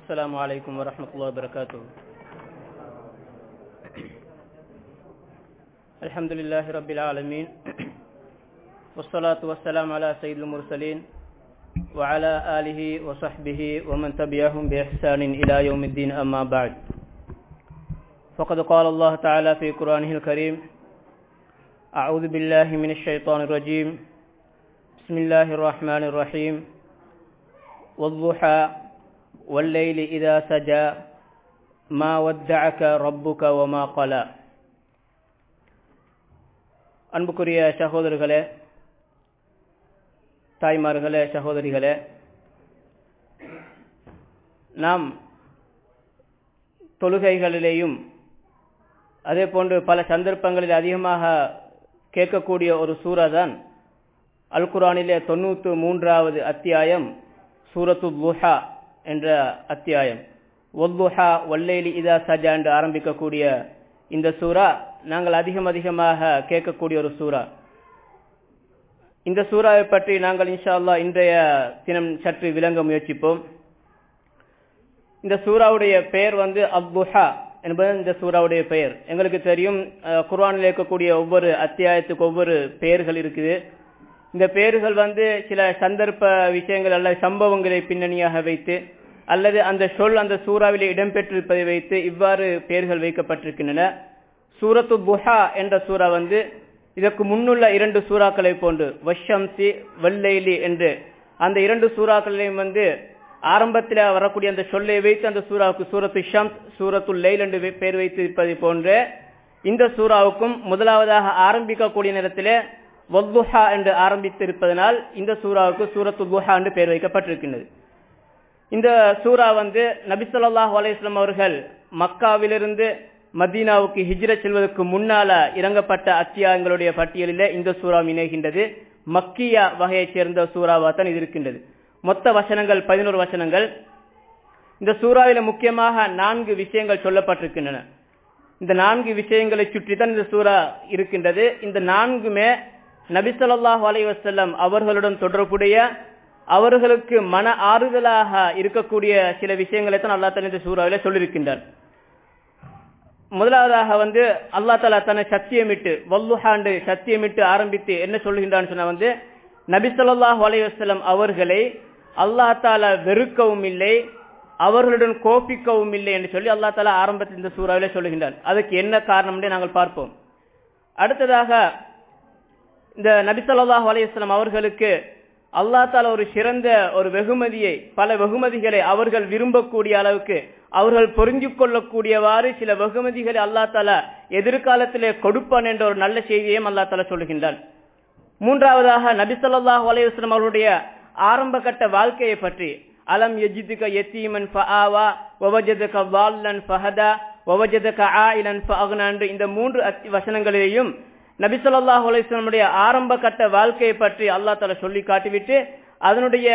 السلام عليكم ورحمة الله وبركاته الحمد لله رب العالمين والصلاة والسلام على سيد المرسلين وعلى آله وصحبه ومن تبعهم بإحسان إلى يوم الدين أما بعد فقد قال الله تعالى في قرآنه الكريم أعوذ بالله من الشيطان الرجيم بسم الله الرحمن الرحيم والضحى والليل إذا سجى ما ودعك ربك وما قلى அன்புக்குரிய சகோதரர்களே தாய்மார்களே சகோதரிகளே நாம் தொழுகைகளிலேயும் அதே போன்று பல சந்தர்ப்பங்களில் அதிகமாக கேட்கக்கூடிய ஒரு சூறா தான் அல் குரானிலே தொண்ணூற்று மூன்றாவது அத்தியாயம் சூரத்து துஹா என்ற அத்தியாயம் ஒல்துஹா ஒல்லேலி இதா சஜா என்று ஆரம்பிக்கக்கூடிய இந்த சூறா நாங்கள் அதிகம் அதிகமாக கேட்கக்கூடிய ஒரு சூறா இந்த சூறாவை பற்றி நாங்கள் இன்ஷா அல்லா இன்றைய தினம் சற்று விளங்க முயற்சிப்போம் இந்த சூறாவுடைய பெயர் வந்து அப்துஹா என்பது இந்த சூறாவுடைய பெயர் எங்களுக்கு தெரியும் குர்ஆனில் இருக்கக்கூடிய ஒவ்வொரு அத்தியாயத்துக்கு ஒவ்வொரு பெயர்கள் இருக்குது இந்த பெயர்கள் வந்து சில சந்தர்ப்ப விஷயங்கள் அல்லது சம்பவங்களை பின்னணியாக வைத்து அல்லது அந்த சொல் அந்த சூறாவிலே இடம்பெற்றிருப்பதை வைத்து இவ்வாறு பெயர்கள் வைக்கப்பட்டிருக்கின்றன சூரத்து புஹா என்ற சூறா வந்து இதற்கு முன்னுள்ள இரண்டு சூறாக்களை போன்று வஷம்சி வல்லைலி என்று அந்த இரண்டு சூறாக்களையும் வந்து ஆரம்பத்தில் வரக்கூடிய அந்த சொல்லை வைத்து அந்த சூறாவுக்கு சூரத்து ஷம்ஸ் சூரத்து லைல் என்று பெயர் வைத்து இருப்பதை போன்று இந்த சூறாவுக்கும் முதலாவதாக ஆரம்பிக்கக்கூடிய நேரத்திலே வல்துஹா என்று ஆரம்பித்திருப்பதனால் இந்த சூறாவுக்கு சூரத்து துஹா என்று பெயர் வைக்கப்பட்டிருக்கின்றது இந்த சூறா வந்து நபிசல்லாஹ் அலையம் அவர்கள் மக்காவிலிருந்து மதீனாவுக்கு ஹிஜ்ர செல்வதற்கு முன்னால இறங்கப்பட்ட அத்தியாயங்களுடைய பட்டியலில் இந்த சூறா இணைகின்றது மக்கியா வகையைச் சேர்ந்த சூறாவா தான் இது இருக்கின்றது மொத்த வசனங்கள் பதினோரு வசனங்கள் இந்த சூறாவில முக்கியமாக நான்கு விஷயங்கள் சொல்லப்பட்டிருக்கின்றன இந்த நான்கு விஷயங்களை சுற்றி தான் இந்த சூறா இருக்கின்றது இந்த நான்குமே நபிசல்லாஹு அலை வசல்லம் அவர்களுடன் தொடர்புடைய அவர்களுக்கு மன ஆறுதலாக இருக்கக்கூடிய சில விஷயங்களை தான் அல்லா தலா இந்த சூறாவில சொல்லியிருக்கின்றார் முதலாவதாக வந்து அல்லா தலா தன்னை சத்தியமிட்டு வல்லுஹாண்டு சத்தியமிட்டு ஆரம்பித்து என்ன சொல்லுகின்றான்னு சொன்னா வந்து நபி சொல்லாஹு அலைவாஸ்லம் அவர்களை அல்லா தாலா வெறுக்கவும் இல்லை அவர்களுடன் கோபிக்கவும் இல்லை என்று சொல்லி அல்லா தாலா ஆரம்பத்தில் இந்த சூறாவிலே சொல்லுகின்றார் அதுக்கு என்ன காரணம் நாங்கள் பார்ப்போம் அடுத்ததாக இந்த நபி சொல்லாஹு அலையாஸ்லாம் அவர்களுக்கு அல்லா தாலா ஒரு சிறந்த ஒரு வெகுமதியை பல வெகுமதிகளை அவர்கள் விரும்பக்கூடிய அளவுக்கு அவர்கள் பொருந்திக் கொள்ளக்கூடியவாறு சில வெகுமதிகளை அல்லா தாலா எதிர்காலத்திலே கொடுப்பான் என்ற ஒரு நல்ல செய்தியையும் அல்லா தாலா சொல்லுகின்றான் மூன்றாவதாக நபி சொல்லாஹு அலையுஸ்லாம் அவர்களுடைய ஆரம்ப கட்ட வாழ்க்கையை பற்றி அலம் எஜிதுக எத்தீமன் ஃபஆவா ஒவஜதுக வால்லன் ஃபஹதா ஒவஜதுக ஆயிலன் ஃபஅக்னா என்று இந்த மூன்று வசனங்களிலேயும் நபி சொல்லாஹு அலையுடைய ஆரம்ப கட்ட வாழ்க்கையை பற்றி அல்லா தாலா சொல்லி காட்டிவிட்டு அதனுடைய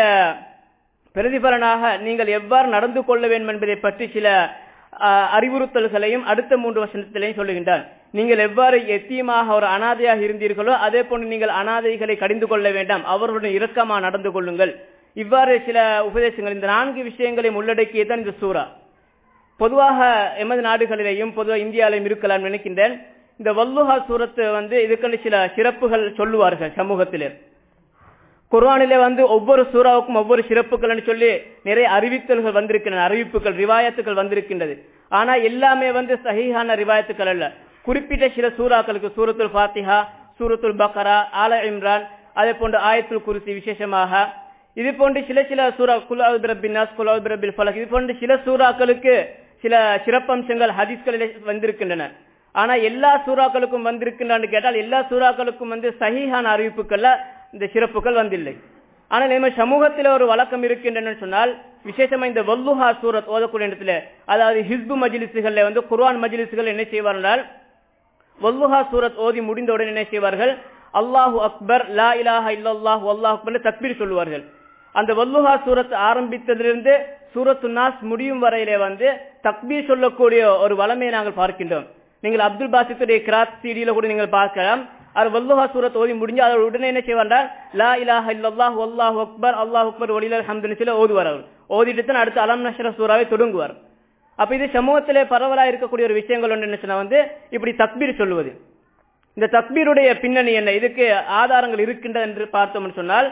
பிரதிபலனாக நீங்கள் எவ்வாறு நடந்து கொள்ள வேண்டும் என்பதை பற்றி சில அறிவுறுத்தல்களையும் அடுத்த மூன்று வசனத்திலையும் சொல்லுகின்றார் நீங்கள் எவ்வாறு எத்தியமாக ஒரு அனாதையாக இருந்தீர்களோ அதே போன்று நீங்கள் அனாதைகளை கடிந்து கொள்ள வேண்டாம் அவர்களுடன் இரக்கமா நடந்து கொள்ளுங்கள் இவ்வாறு சில உபதேசங்கள் இந்த நான்கு விஷயங்களையும் உள்ளடக்கியதான் இந்த சூறா பொதுவாக எமது நாடுகளிலேயும் பொதுவாக இந்தியாவிலும் இருக்கலாம் நினைக்கின்றேன் இந்த வல்லுஹா சூரத்து வந்து இதுக்கென்று சில சிறப்புகள் சொல்லுவார்கள் சமூகத்திலே குர்ஆனிலே வந்து ஒவ்வொரு சூறாவுக்கும் ஒவ்வொரு சிறப்புகள் சொல்லி நிறைய அறிவித்தல்கள் வந்திருக்கின்றன அறிவிப்புகள் ரிவாயத்துகள் வந்திருக்கின்றது ஆனா எல்லாமே வந்து சஹீஹான ரிவாயத்துக்கள் அல்ல குறிப்பிட்ட சில சூறாக்களுக்கு சூரத்துல் ஃபாத்திஹா சூரத்துல் பக்கரா ஆல இம்ரான் அதே போன்று ஆயத்துல் குருசி விசேஷமாக இது போன்று சில சில சூறா குலாவு பிரபின்னாஸ் குலாவு பிரபில் ஃபலக் இது போன்று சில சூறாக்களுக்கு சில சிறப்பம்சங்கள் ஹதீஸ்களில் வந்திருக்கின்றன ஆனா எல்லா சூறாக்களுக்கும் வந்திருக்கின்றான்னு கேட்டால் எல்லா சூறாக்களுக்கும் வந்து சஹீஹான அறிவிப்புகள்ல இந்த சிறப்புகள் வந்தில்லை ஆனால் நம்ம சமூகத்தில் ஒரு வழக்கம் இருக்கின்றன சொன்னால் விசேஷமா இந்த வல்லுஹா சூரத் ஓதக்கூடிய இடத்துல அதாவது ஹிஸ்பு மஜிலிசுகள்ல வந்து குர்ஆன் மஜிலிசுகள் என்ன செய்வார்கள் வல்லுஹா சூரத் ஓதி முடிந்தவுடன் என்ன செய்வார்கள் அல்லாஹு அக்பர் லா இலாஹா இல்லல்லாஹு அல்லாஹ் அக்பர் தக்பீர் சொல்லுவார்கள் அந்த வல்லுஹா சூரத் ஆரம்பித்ததிலிருந்து சூரத்து நாஸ் முடியும் வரையிலே வந்து தக்பீர் சொல்லக்கூடிய ஒரு வளமையை நாங்கள் பார்க்கின்றோம் நீங்கள் அப்துல் பாசித்துடைய கிராத் சீடியில கூட நீங்கள் பார்க்கலாம் அவர் வல்லுஹா சூரத் ஓதி முடிஞ்சு அவர் உடனே என்ன செய்வார் லா இலாஹ இல்லல்லாஹ் வல்லாஹு அக்பர் அல்லாஹ் அக்பர் வலிலல் ஹம்துன்னு சொல்லி ஓதுவார் அவர் ஓதிட்டு தான் அடுத்து அலம் நஷ்ர சூறாவை தொடங்குவார் அப்ப இது சமூகத்திலே பரவலா இருக்கக்கூடிய ஒரு விஷயங்கள் ஒன்று என்ன சொன்னா வந்து இப்படி தக்பீர் சொல்லுவது இந்த தக்பீருடைய பின்னணி என்ன இதுக்கு ஆதாரங்கள் இருக்கின்றது என்று பார்த்தோம்னு சொன்னால்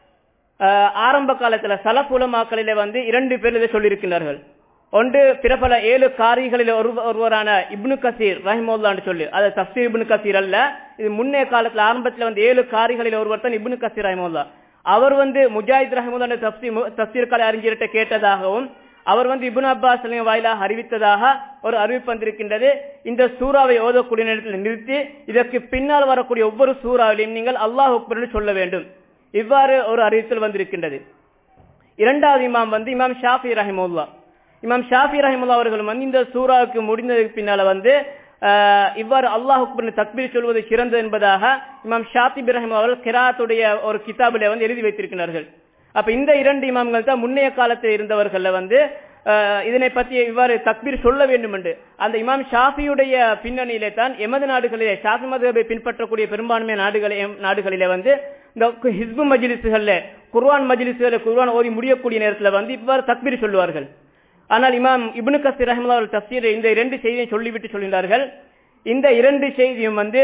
ஆஹ், ஆரம்ப காலத்துல சலப் உலமாக்களிலே வந்து இரண்டு பேர் இதை சொல்லியிருக்கிறார்கள் ஒன்று பிரபல ஏழு காரிகளில் ஒரு ஒருவரான இப்னு கசீர் ரஹிமுல்லான்னு சொல்லி அது தப்சீர் இப்னு கசீர் அல்ல இது முன்னே காலத்துல ஆரம்பத்துல வந்து ஏழு காரிகளில் ஒருவர் தான் இப்னு கசீர் ரஹிமுல்லா அவர் வந்து முஜாஹித் ரஹிமுல்லா தப்சீர் தப்சீர் கலை அறிஞர்கிட்ட கேட்டதாகவும் அவர் வந்து இப்னு அப்பாஸ் வாயிலாக அறிவித்ததாக ஒரு அறிவிப்பு வந்திருக்கின்றது இந்த சூறாவை ஓதக்கூடிய நேரத்தில் நிறுத்தி இதற்கு பின்னால் வரக்கூடிய ஒவ்வொரு சூறாவிலையும் நீங்கள் அல்லாஹ் அக்பர்னு சொல்ல வேண்டும் இவ்வாறு ஒரு அறிவித்தல் வந்திருக்கின்றது இரண்டாவது இமாம் வந்து இமாம் ஷாஃபி ரஹிமுல்லா இமாம் ஷாஃபி ரஹிமுல்லா அவர்கள் வந்து இந்த சூறாவுக்கு முடிந்ததுக்கு பின்னால வந்து ஆஹ், இவ்வாறு அல்லாஹ் அக்பர்னு தக்பீர் சொல்வது சிறந்தது என்பதாக இமாம் ஷாஃபி ரஹிம் அவர்கள் கிராத்துடைய ஒரு கிதாபிலே வந்து எழுதி வைத்திருக்கிறார்கள் அப்ப இந்த இரண்டு இமாம்கள் தான் முன்னைய காலத்தில் இருந்தவர்கள்ல வந்து ஆஹ், இதனை பற்றி இவ்வாறு தக்பீர் சொல்ல வேண்டும் என்று அந்த இமாம் ஷாஃபியுடைய பின்னணியிலே தான் எமது நாடுகளிலே ஷாஃபி மதுவை பின்பற்றக்கூடிய பெரும்பான்மை நாடுகளே நாடுகளிலே வந்து இந்த ஹிஸ்பு மஜ்லிஸ்கள்ல குர்ஆன் மஜ்லிஸ்களை குர்ஆன் ஓதி முடியக்கூடிய நேரத்துல வந்து இவ்வாறு தக்பீர் சொல்லுவார்கள் ஆனால் இமாம் இப்னு கசீர் ரஹ்மல்லா அவர்கள் தப்சீர் இந்த இரண்டு செய்தியை சொல்லிவிட்டு சொல்கிறார்கள் இந்த இரண்டு செய்தியும் வந்து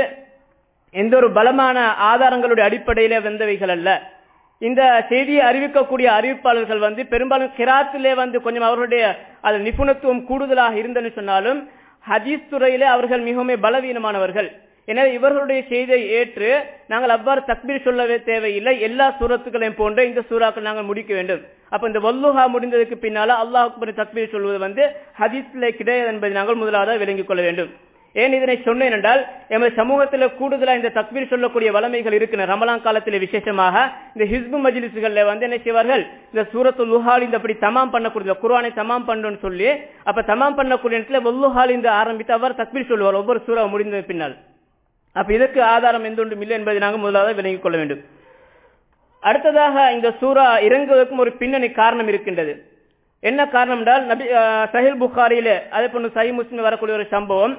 எந்த ஒரு பலமான ஆதாரங்களுடைய அடிப்படையிலே வந்தவைகள் அல்ல இந்த செய்தியை அறிவிக்கக்கூடிய அறிவிப்பாளர்கள் வந்து பெரும்பாலும் கிராத்திலே வந்து கொஞ்சம் அவர்களுடைய அது நிபுணத்துவம் கூடுதலாக இருந்தன்னு சொன்னாலும் ஹதீஸ் துறையிலே அவர்கள் மிகவும் பலவீனமானவர்கள் எனவே இவர்களுடைய செய்தியை ஏற்று நாங்கள் அவ்வாறு தக்பீர் சொல்லவே தேவையில்லை எல்லா சூரத்துக்களையும் போன்ற இந்த சூறாக்கள் நாங்கள் முடிக்க வேண்டும் அப்ப இந்த வல்லுஹா முடிந்ததுக்கு பின்னால அல்லாஹ் அக்பர் தக்பீர் சொல்வது வந்து ஹதீஸ்ல கிடையாது என்பதை நாங்கள் முதலாவது விளங்கிக் கொள்ள வேண்டும் ஏன் இதனை சொன்னேன் என்றால் எமது சமூகத்தில் கூடுதலா இந்த தக்பீர் சொல்லக்கூடிய வளமைகள் இருக்கின்றன ரமலான் காலத்தில் விசேஷமாக இந்த ஹிஸ்பு மஜ்லிஸ்கள்ல வந்து என்ன செய்வார்கள் இந்த சூரத்து லுஹால் இந்த அப்படி தமாம் பண்ணக்கூடிய குர்ஆனை தமாம் பண்ணணும்னு சொல்லி அப்ப தமாம் பண்ணக்கூடிய இடத்துல வல்லுஹால் இந்த ஆரம்பித்து அவர் தக்பீர் சொல்லுவார் ஒவ்வொரு சூறா முடிந்த பின்னால் அப்ப இதற்கு ஆதாரம் எந்த ஒன்றும் இல்லை என்பதை நாங்கள் முதலாவது விளங்கிக் கொள்ள வேண்டும் அடுத்ததாக இந்த சூரா இறங்குவதற்கும் ஒரு பின்னணி காரணம் இருக்கின்றது என்ன காரணம் என்றால் நபி அஹ், சஹில் புகாரியிலே அதே போன்று சஹி முஸ்லிம் வரக்கூடிய ஒரு சம்பவம்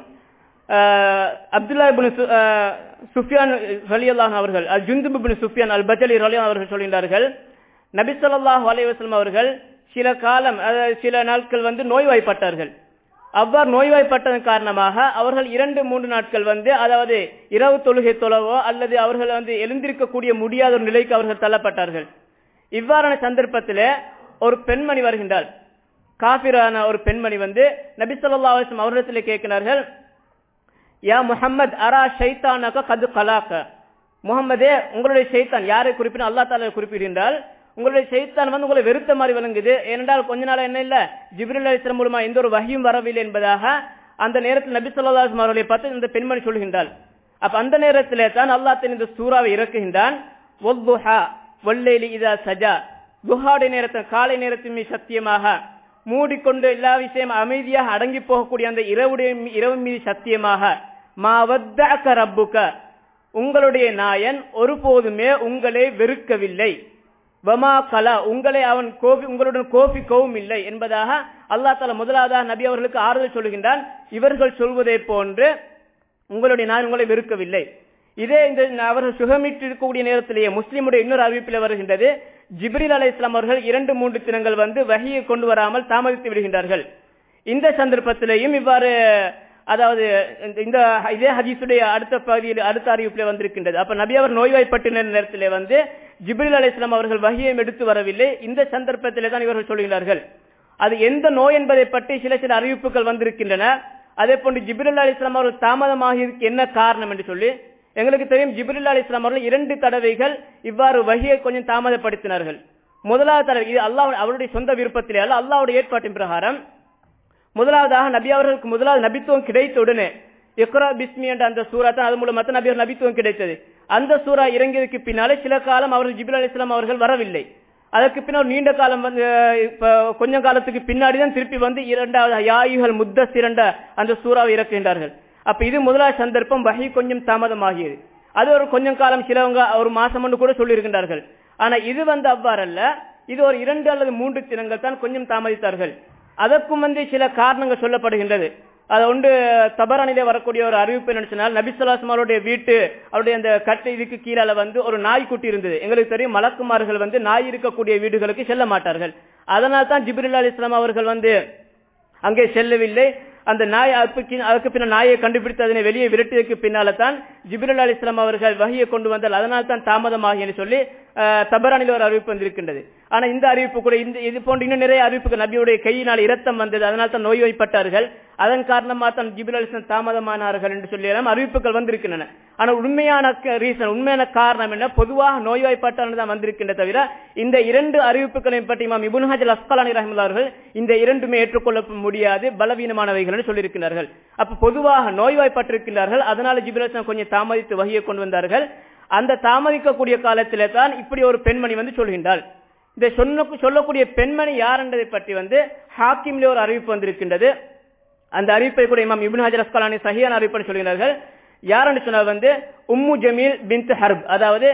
அஹ், அப்துல்லா இப்னு சு- அஹ், சுஃபியான் ரலியல்லாஹு அவர்கள் அல் ஜுந்துப் இப்னு சுஃபியான் அல் பஜலி ரலியல்லாஹு அவர்கள் சொல்கின்றார்கள் நபி ஸல்லல்லாஹு அலைஹி வஸல்லம் அவர்கள் சில காலம் அதாவது சில நாட்கள் வந்து நோய்வாய்ப்பட்டார்கள் அவ்வாறு நோய்வாய்ப்பட்டதன் காரணமாக அவர்கள் இரண்டு மூன்று நாட்கள் வந்து அதாவது இரவு தொழுகை தொழவோ அல்லது அவர்கள் வந்து எழுந்திருக்கக்கூடிய முடியாத ஒரு நிலைக்கு அவர்கள் தள்ளப்பட்டார்கள் இவ்வாறான சந்தர்ப்பத்தில் ஒரு பெண்மணி வருகின்றாள் காபிரான ஒரு பெண்மணி வந்து நபி ஸல்லல்லாஹு அலைஹி வஸல்லம் அவர்களிடத்தில் கேட்கிறார்கள் யா முஹம்மத் அரா ஷைத்தானக கது கலாக்க முகம்மதே உங்களுடைய ஷைத்தான் யாரை குறிப்பிட அல்லா தாலா குறிப்பிடுகின்றால் உங்களுடைய ஷைத்தான் வந்து உங்களை வெறுத்த மாதிரி விளங்குது ஏனென்றால் கொஞ்ச நாள் என்ன இல்ல ஜிப்ரில் அலிஸ்லாம் மூலமா எந்த ஒரு வகையும் வரவில்லை என்பதாக அந்த நேரத்தில் நபி ஸல்லல்லாஹு அலைஹி வஸல்லம் அவர்களை பார்த்து இந்த பெண்மணி சொல்கின்றாள் அப்ப அந்த நேரத்திலே தான் அல்லாஹ் தன் இந்த சூறாவை இறக்குகின்றான் வல்துஹா வல்லைலி இதா சஜா துஹாடைய நேரத்தில் காலை நேரத்தின் மீது சத்தியமாக மூடிக்கொண்டு எல்லா விஷயம் அமைதியாக அடங்கி போகக்கூடிய அந்த இரவுடைய மீ- இரவு மீது சத்தியமாக மா வத்தஅக ரப்புக உங்களுடைய நாயன் ஒருபோதுமே உங்களை வெறுக்கவில்லை வமா கலா உங்களை அவன் கோபி உங்களுடன் கோபிக்கவும் இல்லை என்பதாக அல்லாஹ் தஆலா முதலாவதாக நபி அவர்களுக்கு ஆறுதல் சொல்கின்றான் இவர்கள் சொல்வதை போன்று உங்களுடைய நான் உங்களை வெறுக்கவில்லை இதே இந்த அவர்கள் சுகமிட்டு இருக்கக்கூடிய நேரத்திலேயே முஸ்லிமுடைய இன்னொரு அறிவிப்பில் வருகின்றது ஜிப்ரில் அலை இஸ்லாம் அவர்கள் இரண்டு மூன்று தினங்கள் வந்து வகையை கொண்டு வராமல் தாமதித்து விடுகின்றார்கள் இந்த சந்தர்ப்பத்திலேயும் இவ்வாறு அதாவது இந்த- இந்த இதே ஹதீஸுடைய அடுத்த பகுதியில் அடுத்த அறிவிப்பில் வந்திருக்கின்றது அப்ப நபி அவர் நோய்வாய்ப்பட்ட நேரத்திலே வந்து ஜிப்ரில் அலை இஸ்லாம் அவர்கள் வகையை எடுத்து வரவில்லை இந்த சந்தர்ப்பத்திலே தான் இவர்கள் சொல்கிறார்கள் அது எந்த நோய் என்பதை பற்றி சில சில அறிவிப்புகள் வந்திருக்கின்றன அதே போன்று ஜிப்ரில் அலி இஸ்லாம் அவர்கள் தாமதமாகியதுக்கு என்ன காரணம் என்று சொல்லி எங்களுக்கு தெரியும் ஜிப்ரில் அலி இஸ்லாம் அவர்கள் இரண்டு தடவைகள் இவ்வாறு வகையை கொஞ்சம் தாமதப்படுத்தினார்கள் முதலாவது தடவை இது அல்லாஹ் அவருடைய சொந்த விருப்பத்திலே அல்ல அல்லாஹ்வுடைய ஏற்பாட்டின் பிரகாரம் முதலாவதாக நபி அவர்களுக்கு முதலாவது நபித்துவம் கிடைத்த உடனே இக்ரா பிஸ்மி என்ற அந்த சூரா தான் அது மூலம் மத்த நபியர் நபித்துவம் கிடைத்தது அந்த சூரா இறங்கியதுக்கு பின்னாலே சில காலம் அவர்கள் ஜிப்ரில் அலி இஸ்லாம் அவர்கள் வரவில்லை அதற்கு பின்னர் நீண்ட காலம் வந்து அஹ், இப்ப கொஞ்ச காலத்துக்கு பின்னாடி தான் திருப்பி வந்து இரண்டாவது யாயுகள் முத்த சிறண்ட அந்த சூறாவை இறக்குகின்றார்கள் அப்ப இது முதலாவது சந்தர்ப்பம் வகை கொஞ்சம் தாமதமாகியது அது ஒரு கொஞ்சம் காலம் சிலவங்க ஒரு மாசம் ஒன்று கூட சொல்லியிருக்கின்றார்கள் ஆனா இது வந்து அவ்வாறல்ல இது ஒரு இரண்டு அல்லது மூன்று தினங்கள் தான் கொஞ்சம் தாமதித்தார்கள் அதற்கும் வந்து சில காரணங்கள் சொல்லப்படுகின்றது அது ஒன்று தபரானிலே வரக்கூடிய ஒரு அறிவிப்பு என்ன சொன்னால் நபிசுல்லாஸ்லம் அவருடைய வீட்டு அவருடைய அந்த கட்டை இதுக்கு கீழே வந்து ஒரு நாய்க்குட்டி இருந்தது எங்களுக்கு தெரியும் மலக்குமார்கள் வந்து நாய் இருக்கக்கூடிய வீடுகளுக்கு செல்ல மாட்டார்கள் அதனால் தான் ஜிப்ரில் அலி இஸ்லாம் அவர்கள் வந்து அங்கே செல்லவில்லை அந்த நாய் அதுக்கு பின்ன நாயை கண்டுபிடித்து அதனை வெளியே விரட்டியதுக்கு பின்னால தான் ஜிப்ரல் அலி இஸ்லாம் அவர்கள் வகையை கொண்டு வந்தால் அதனால் தான் தாமதமாகி என்று சொல்லி தபரானில் ஒரு அறிவிப்பு வந்திருக்கின்றது ஆனா இந்த அறிவிப்பு கூட இந்த இது போன்ற இன்னும் நிறைய அறிவிப்புகள் நபியுடைய கையினால் இரத்தம் வந்தது அதனால் தான் நோய் வைப்பட்டார்கள் அதன் காரணமாக தான் ஜிப்ரல் அலி இஸ்லாம் தாமதமானார்கள் என்று சொல்லி எல்லாம் அறிவிப்புகள் வந்திருக்கின்றன ஆனா உண்மையான ரீசன் உண்மையான காரணம் என்ன பொதுவாக நோய்வாய்ப்பட்டால் தான் வந்திருக்கின்ற தவிர இந்த இரண்டு அறிவிப்புகளையும் பற்றி இமாம் இபுன் ஹஜல் அஸ்கலானி ரஹமுல்லா அவர்கள் இந்த இரண்டுமே ஏற்றுக்கொள்ள முடியாது பலவீனமானவைகள் என்று சொல்லியிருக்கிறார்கள் அப்ப பொதுவாக நோய்வாய்ப்பட்டிருக்கிறார்கள் அதனால ஜிப்ரல் கொஞ்சம் தாமதித்து வகையை கொண்டு வந்தார்கள் அந்த தாமதிக்கக்கூடிய காலத்திலே தான் இப்படி ஒரு பெண்மணி வந்து சொல்கின்றாள் இந்த சொன்ன சொல்லக்கூடிய பெண்மணி யார் என்பதை பற்றி வந்து ஹாக்கிம்ல ஒரு அறிவிப்பு வந்திருக்கின்றது அந்த அறிவிப்பை கூட இமாம் இபின் ஹஜர் அஸ்கலானி சஹியான அறிவிப்பு சொல்கிறார்கள் யாருன்னு சொன்னால் வந்து உம்மு ஜமீல் பின் ஹர்ப் அதாவது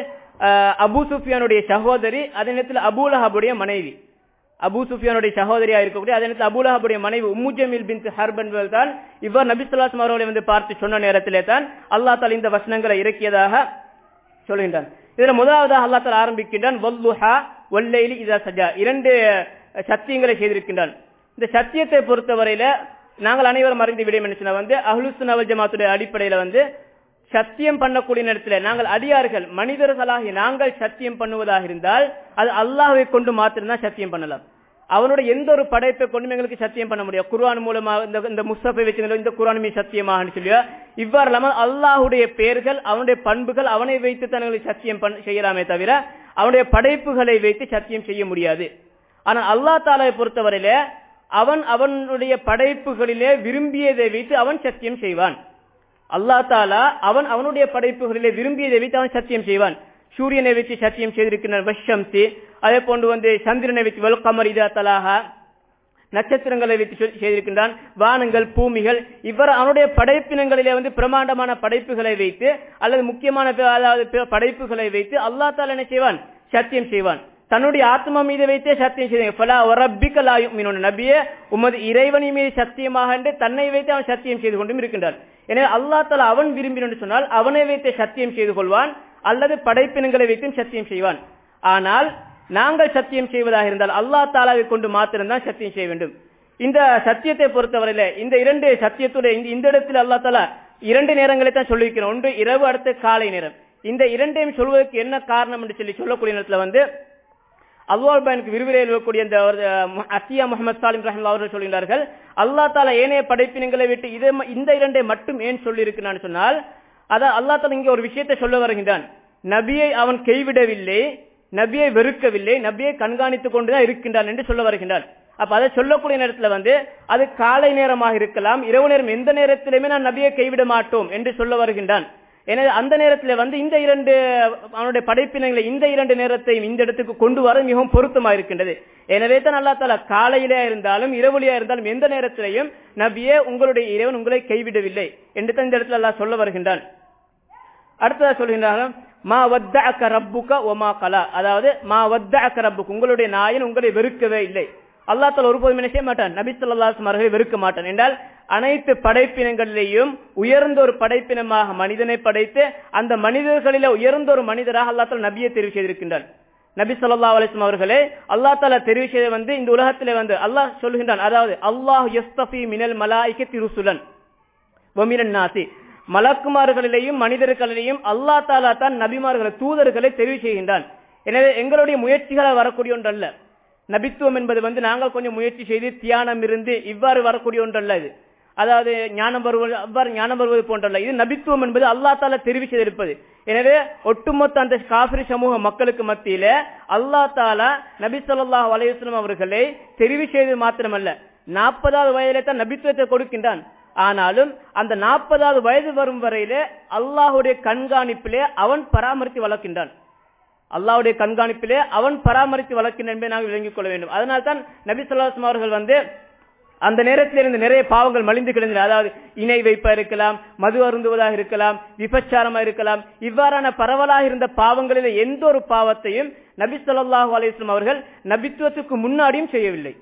அபு சுஃபியானுடைய சகோதரி அதே நேரத்தில் அபுலஹாபுடைய மனைவி அபு சுஃபியானுடைய சகோதரியா இருக்கக்கூடிய அதே நேரத்தில் அபுலஹாபுடைய மனைவி உம்மு ஜமீல் பின் ஹர்ப் என்பது தான் இவர் நபிசுல்லாஸ் அவர்களை வந்து பார்த்து சொன்ன நேரத்திலே தான் அல்லா தால் இந்த வசனங்களை இறக்கியதாக சொல்கின்றான் இதுல முதலாவதாக அல்லா தால் ஆரம்பிக்கின்றான் வல்லுஹா ஒல்லைலி இதா சஜா இரண்டு சத்தியங்களை செய்திருக்கின்றான் இந்த சத்தியத்தை பொறுத்தவரையில நாங்கள் அனைவரும் அறிந்து விட என்ன வந்து அஹ்லுசுனவல் ஜமாத்துடைய அடிப்படையில வந்து சத்தியம் பண்ணக்கூடிய நேரத்தில் நாங்கள் அடியார்கள் மனிதர்களாகி நாங்கள் சத்தியம் பண்ணுவதாக இருந்தால் அது அல்லாஹை கொண்டு மாத்திரம்தான் சத்தியம் பண்ணலாம் அவனுடைய எந்த ஒரு படைப்பை கொண்டும் எங்களுக்கு சத்தியம் பண்ண முடியாது குர்ஆன் மூலமாக இந்த இந்த முஸ்தபை வச்சு இந்த குர்ஆனுமே சத்தியமாக சொல்லியா இவ்வாறு இல்லாமல் அல்லாஹுடைய பெயர்கள் அவனுடைய பண்புகள் அவனை வைத்து தான் எங்களுக்கு சத்தியம் பண்ண செய்யலாமே தவிர அவனுடைய படைப்புகளை வைத்து சத்தியம் செய்ய முடியாது ஆனால் அல்லா தாலாவை பொறுத்தவரையில அவன் அவனுடைய படைப்புகளிலே விரும்பியதை வைத்து அவன் சத்தியம் செய்வான் அல்லா தாலா அவன் அவனுடைய படைப்புகளிலே விரும்பியதை வைத்து அவன் சத்தியம் செய்வான் சூரியனை வச்சு சத்தியம் செய்திருக்கிறான் வஷம்சி அதே போன்று வந்து சந்திரனை வச்சு வெல்கமர் இதா தலாகா நட்சத்திரங்களை வைத்து செய்திருக்கின்றான் வானங்கள் பூமிகள் இவ்வாறு அவனுடைய படைப்பினங்களிலே வந்து பிரமாண்டமான படைப்புகளை வைத்து அல்லது முக்கியமான அதாவது படைப்புகளை வைத்து அல்லா தாலா என்ன செய்வான் சத்தியம் செய்வான் தன்னுடைய ஆத்மா மீது வைத்தே சத்தியம் செய்தாங்க நபியே உமது இறைவனை மீது சத்தியமாக என்று தன்னை வைத்து அவன் சத்தியம் செய்து கொண்டும் இருக்கின்றான் எனவே அல்லா தலா அவன் விரும்பினு சொன்னால் அவனை வைத்தே சத்தியம் செய்து கொள்வான் அல்லது படைப்பினங்களை வைத்தும் சத்தியம் செய்வான் ஆனால் நாங்கள் சத்தியம் செய்வதாக இருந்தால் அல்லா தாலாவை கொண்டு மாத்திரம்தான் சத்தியம் செய்ய வேண்டும் இந்த சத்தியத்தை பொறுத்தவரையில இந்த இரண்டு சத்தியத்துடைய இந்த இடத்தில் அல்லா தாலா இரண்டு நேரங்களை தான் சொல்லியிருக்கிறோம் ஒன்று இரவு அடுத்த காலை நேரம் இந்த இரண்டையும் சொல்வதற்கு என்ன காரணம் என்று சொல்லி சொல்லக்கூடிய நேரத்தில் வந்து அல்வாபானுக்கு விரிவுரை எழுதக்கூடிய இந்த அசியா முகமது சாலிம் ரஹம் அவர்கள் சொல்கிறார்கள் அல்லா தாலா ஏனைய படைப்பினங்களை விட்டு இதை இந்த இரண்டை மட்டும் ஏன் சொல்லி இருக்கிறான்னு சொன்னால் அதான் அல்லா தாலா இங்கே ஒரு விஷயத்தை சொல்ல வருகின்றான் நபியை அவன் கைவிடவில்லை நபியை வெறுக்கவில்லை நபியை கண்காணித்துக் கொண்டுதான் இருக்கின்றான் என்று சொல்ல வருகின்றான் அப்ப அதை சொல்லக்கூடிய நேரத்தில் வந்து அது காலை நேரமாக இருக்கலாம் இரவு நேரம் எந்த நேரத்திலுமே நான் நபியை கைவிட மாட்டோம் என்று சொல்ல வருகின்றான் எனவே அந்த நேரத்தில் வந்து இந்த இரண்டு அவனுடைய படைப்பினங்களை இந்த இரண்டு நேரத்தையும் இந்த இடத்துக்கு கொண்டு வர மிகவும் பொருத்தமா இருக்கின்றது எனவே தான் அல்லா தாலா காலையிலே இருந்தாலும் இரவுலியா இருந்தாலும் எந்த நேரத்திலையும் நபியே உங்களுடைய இறைவன் உங்களை கைவிடவில்லை என்று தான் இந்த இடத்துல அல்லா சொல்ல வருகின்றான் அடுத்ததா சொல்கின்றார்கள் மா வத்த ரப்புக்க ஒமா கலா அதாவது மா வத்த ரப்புக்கு உங்களுடைய நாயன் உங்களை வெறுக்கவே இல்லை அல்லா தால ஒருபோதும் என்ன செய்ய மாட்டான் நபி சொல்லாஸ் அவர்களை வெறுக்க மாட்டான் என்றால் அனைத்து படைப்பினங்களிலேயும் உயர்ந்த ஒரு படைப்பினமாக மனிதனை படைத்து அந்த மனிதர்களில உயர்ந்த ஒரு மனிதராக அல்லா தால நபியை தெரிவு செய்திருக்கின்றான் நபி சொல்லா அலிஸ்லாம் அவர்களே அல்லா தாலா தெரிவு செய்த வந்து இந்த உலகத்திலே வந்து அல்லாஹ் சொல்கின்றான் அதாவது அல்லாஹ் எஸ்தபி மினல் மலாய்க்கு திருசுலன் ஒமிரன் நாசி மலக்குமார்களிலேயும் மனிதர்களிலேயும் அல்லா தாலா தான் நபிமார்களை தூதர்களை தெரிவு செய்கின்றான் எனவே எங்களுடைய முயற்சிகளால் வரக்கூடிய ஒன்றல்ல நபித்துவம் என்பது வந்து நாங்கள் கொஞ்சம் முயற்சி செய்து தியானம் இருந்து இவ்வாறு வரக்கூடிய ஒன்றல்ல இது அதாவது ஞானம் வருவது அவ்வாறு ஞானம் வருவது போன்றல்ல இது நபித்துவம் என்பது அல்லா தாலா தெரிவு செய்திருப்பது எனவே ஒட்டுமொத்த அந்த காபிரி சமூக மக்களுக்கு மத்தியில அல்லா தாலா நபி சொல்லா அலையுஸ்லம் அவர்களை தெரிவு செய்தது மாத்திரமல்ல நாற்பதாவது வயதிலே தான் நபித்துவத்தை கொடுக்கின்றான் ஆனாலும் அந்த நாற்பதாவது வயது வரும் வரையிலே அல்லாஹுடைய கண்காணிப்பிலே அவன் பராமரித்து வளர்க்கின்றான் அல்லாவுடைய கண்காணிப்பிலே அவன் பராமரித்து வளர்க்கின்ற என்பதை நாங்கள் விளங்கிக் கொள்ள வேண்டும் அதனால் தான் நபி சொல்லாஸ்லம் அவர்கள் வந்து அந்த நேரத்தில் இருந்து நிறைய பாவங்கள் மலிந்து கிடந்தன அதாவது இணை வைப்பா இருக்கலாம் மது அருந்துவதாக இருக்கலாம் விபச்சாரமா இருக்கலாம் இவ்வாறான பரவலாக இருந்த பாவங்களில் எந்த ஒரு பாவத்தையும் நபி சொல்லாஹு அலிஸ்லாம் அவர்கள் நபித்துவத்துக்கு முன்னாடியும் செய்யவில்லை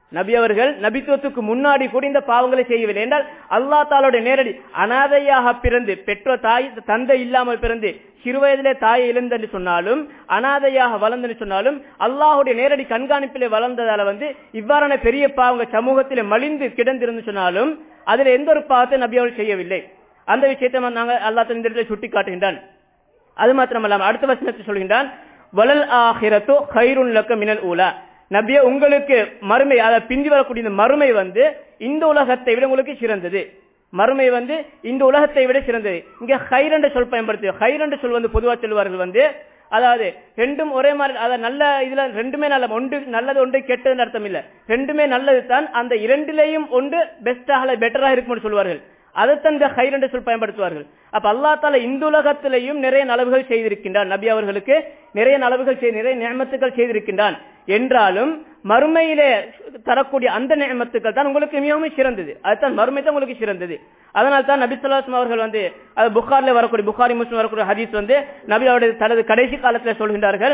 நபி அவர்கள் நபித்துவத்துக்கு முன்னாடி கூட இந்த பாவங்களை செய்யவில்லை என்றால் அல்லா தாலோட நேரடி அனாதையாக பிறந்து பெற்றோர் தாய் தந்தை இல்லாமல் பிறந்து சிறுவயதிலே தாயை இழந்தென்று சொன்னாலும் அனாதையாக வளர்ந்து சொன்னாலும் அல்லாஹுடைய நேரடி கண்காணிப்பிலே வளர்ந்ததால வந்து இவ்வாறான பெரிய பாவங்கள் சமூகத்திலே மலிந்து கிடந்திருந்து சொன்னாலும் அதுல எந்த ஒரு பாவத்தை நபி அவர்கள் செய்யவில்லை அந்த விஷயத்தை நாங்கள் அல்லா இந்த சுட்டி காட்டுகின்றான் அது மாத்திரமல்லாமல் அடுத்த வசனத்தை சொல்கின்றான் வலல் ஆஹிரத்தோ ஹைருன் லக்க மினல் ஊலா நபிய உங்களுக்கு மறுமை அதாவது பிந்தி வரக்கூடிய இந்த மறுமை வந்து இந்த உலகத்தை விட உங்களுக்கு சிறந்தது மறுமை வந்து இந்த உலகத்தை விட சிறந்தது இங்க ஹைர் என்ற சொல் பயன்படுத்தி ஹைர் என்ற சொல் வந்து பொதுவாக சொல்வார்கள் வந்து அதாவது ரெண்டும் ஒரே மாதிரி அதாவது நல்ல இதுல ரெண்டுமே நல்ல ஒன்று நல்லது ஒன்று கெட்டதுன்னு அர்த்தம் இல்ல ரெண்டுமே நல்லது தான் அந்த இரண்டிலேயும் ஒன்று பெஸ்டாக பெட்டராக இருக்கும்னு சொல்வார்கள் அதைத்தான் இந்த ஹைர் என்ற சொல் பயன்படுத்துவார்கள் அப்ப அல்லா தால இந்த உலகத்திலையும் நிறைய நலவுகள் செய்திருக்கின்றான் நபி அவர்களுக்கு நிறைய நலவுகள் செய்து நிறைய நியமத்துக்கள் செய்திருக்கின்றான் என்றாலும் மறுமையிலே தரக்கூடிய அந்த நியமத்துக்கள் தான் உங்களுக்கு மிகவும் சிறந்தது அதுதான் மறுமை தான் உங்களுக்கு சிறந்தது அதனால தான் நபி சொல்லாஸ்லாம் அவர்கள் வந்து அது புகார்ல வரக்கூடிய புகாரி முஸ்லிம் வரக்கூடிய ஹதீஸ் வந்து நபி அவருடைய தனது கடைசி காலத்தில் சொல்கின்றார்கள்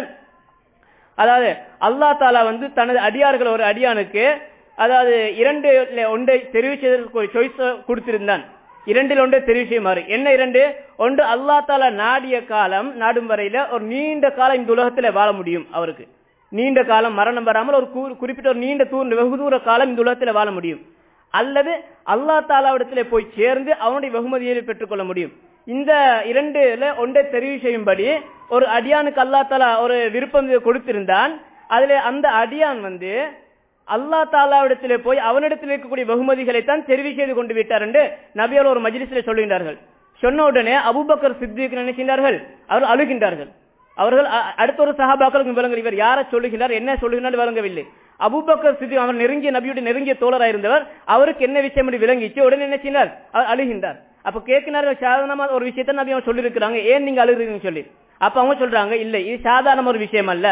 அதாவது அல்லா தாலா வந்து தனது அடியார்கள் ஒரு அடியானுக்கு அதாவது இரண்டு ஒன்றை தெரிவு செய்வதற்கு ஒரு சாய்ஸ் கொடுத்திருந்தான் இரண்டில் ஒன்றை தெரிவு செய்யுமாறு என்ன இரண்டு ஒன்று அல்லா தாலா நாடிய காலம் நாடும் வரையில ஒரு நீண்ட காலம் இந்த உலகத்துல வாழ முடியும் அவருக்கு நீண்ட காலம் மரணம் வராமல் ஒரு குறிப்பிட்ட ஒரு நீண்ட தூர் வெகு தூர காலம் இந்த உலகத்துல வாழ முடியும் அல்லது அல்லா தாலாவிடத்துல போய் சேர்ந்து அவனுடைய வெகுமதியை பெற்றுக்கொள்ள முடியும் இந்த இரண்டுல ஒன்றை தெரிவு செய்யும்படி ஒரு அடியானுக்கு அல்லா தாலா ஒரு விருப்பம் கொடுத்திருந்தான் அதுல அந்த அடியான் வந்து அல்லா தாலாவிடத்திலே போய் அவனிடத்தில் இருக்கக்கூடிய வெகுமதிகளை தான் தெரிவு செய்து கொண்டு விட்டார் என்று நபியால் ஒரு மஜிலிசிலே சொல்லுகின்றார்கள் சொன்ன உடனே அபுபக்கர் சித்திக்கு நினைக்கின்றார்கள் அவர்கள் அழுகின்றார்கள் அவர்கள் அடுத்த ஒரு சகாபாக்களுக்கு விளங்க இவர் யாரை சொல்லுகிறார் என்ன சொல்லுகிறார் விளங்கவில்லை அபுபக்கர் சித்தி அவர் நெருங்கிய நபியுடைய நெருங்கிய தோழராக இருந்தவர் அவருக்கு என்ன விஷயம் என்று விளங்கிச்சு உடனே என்ன செய்தார் அவர் அழுகின்றார் அப்ப கேட்கினார்கள் சாதாரணமா ஒரு விஷயத்த நபி அவங்க சொல்லியிருக்கிறாங்க ஏன் நீங்க அழுகிறீங்கன்னு சொல்லி அப்ப அவங்க சொல்றாங்க இல்லை இது சாதாரண ஒரு விஷயம் அல்ல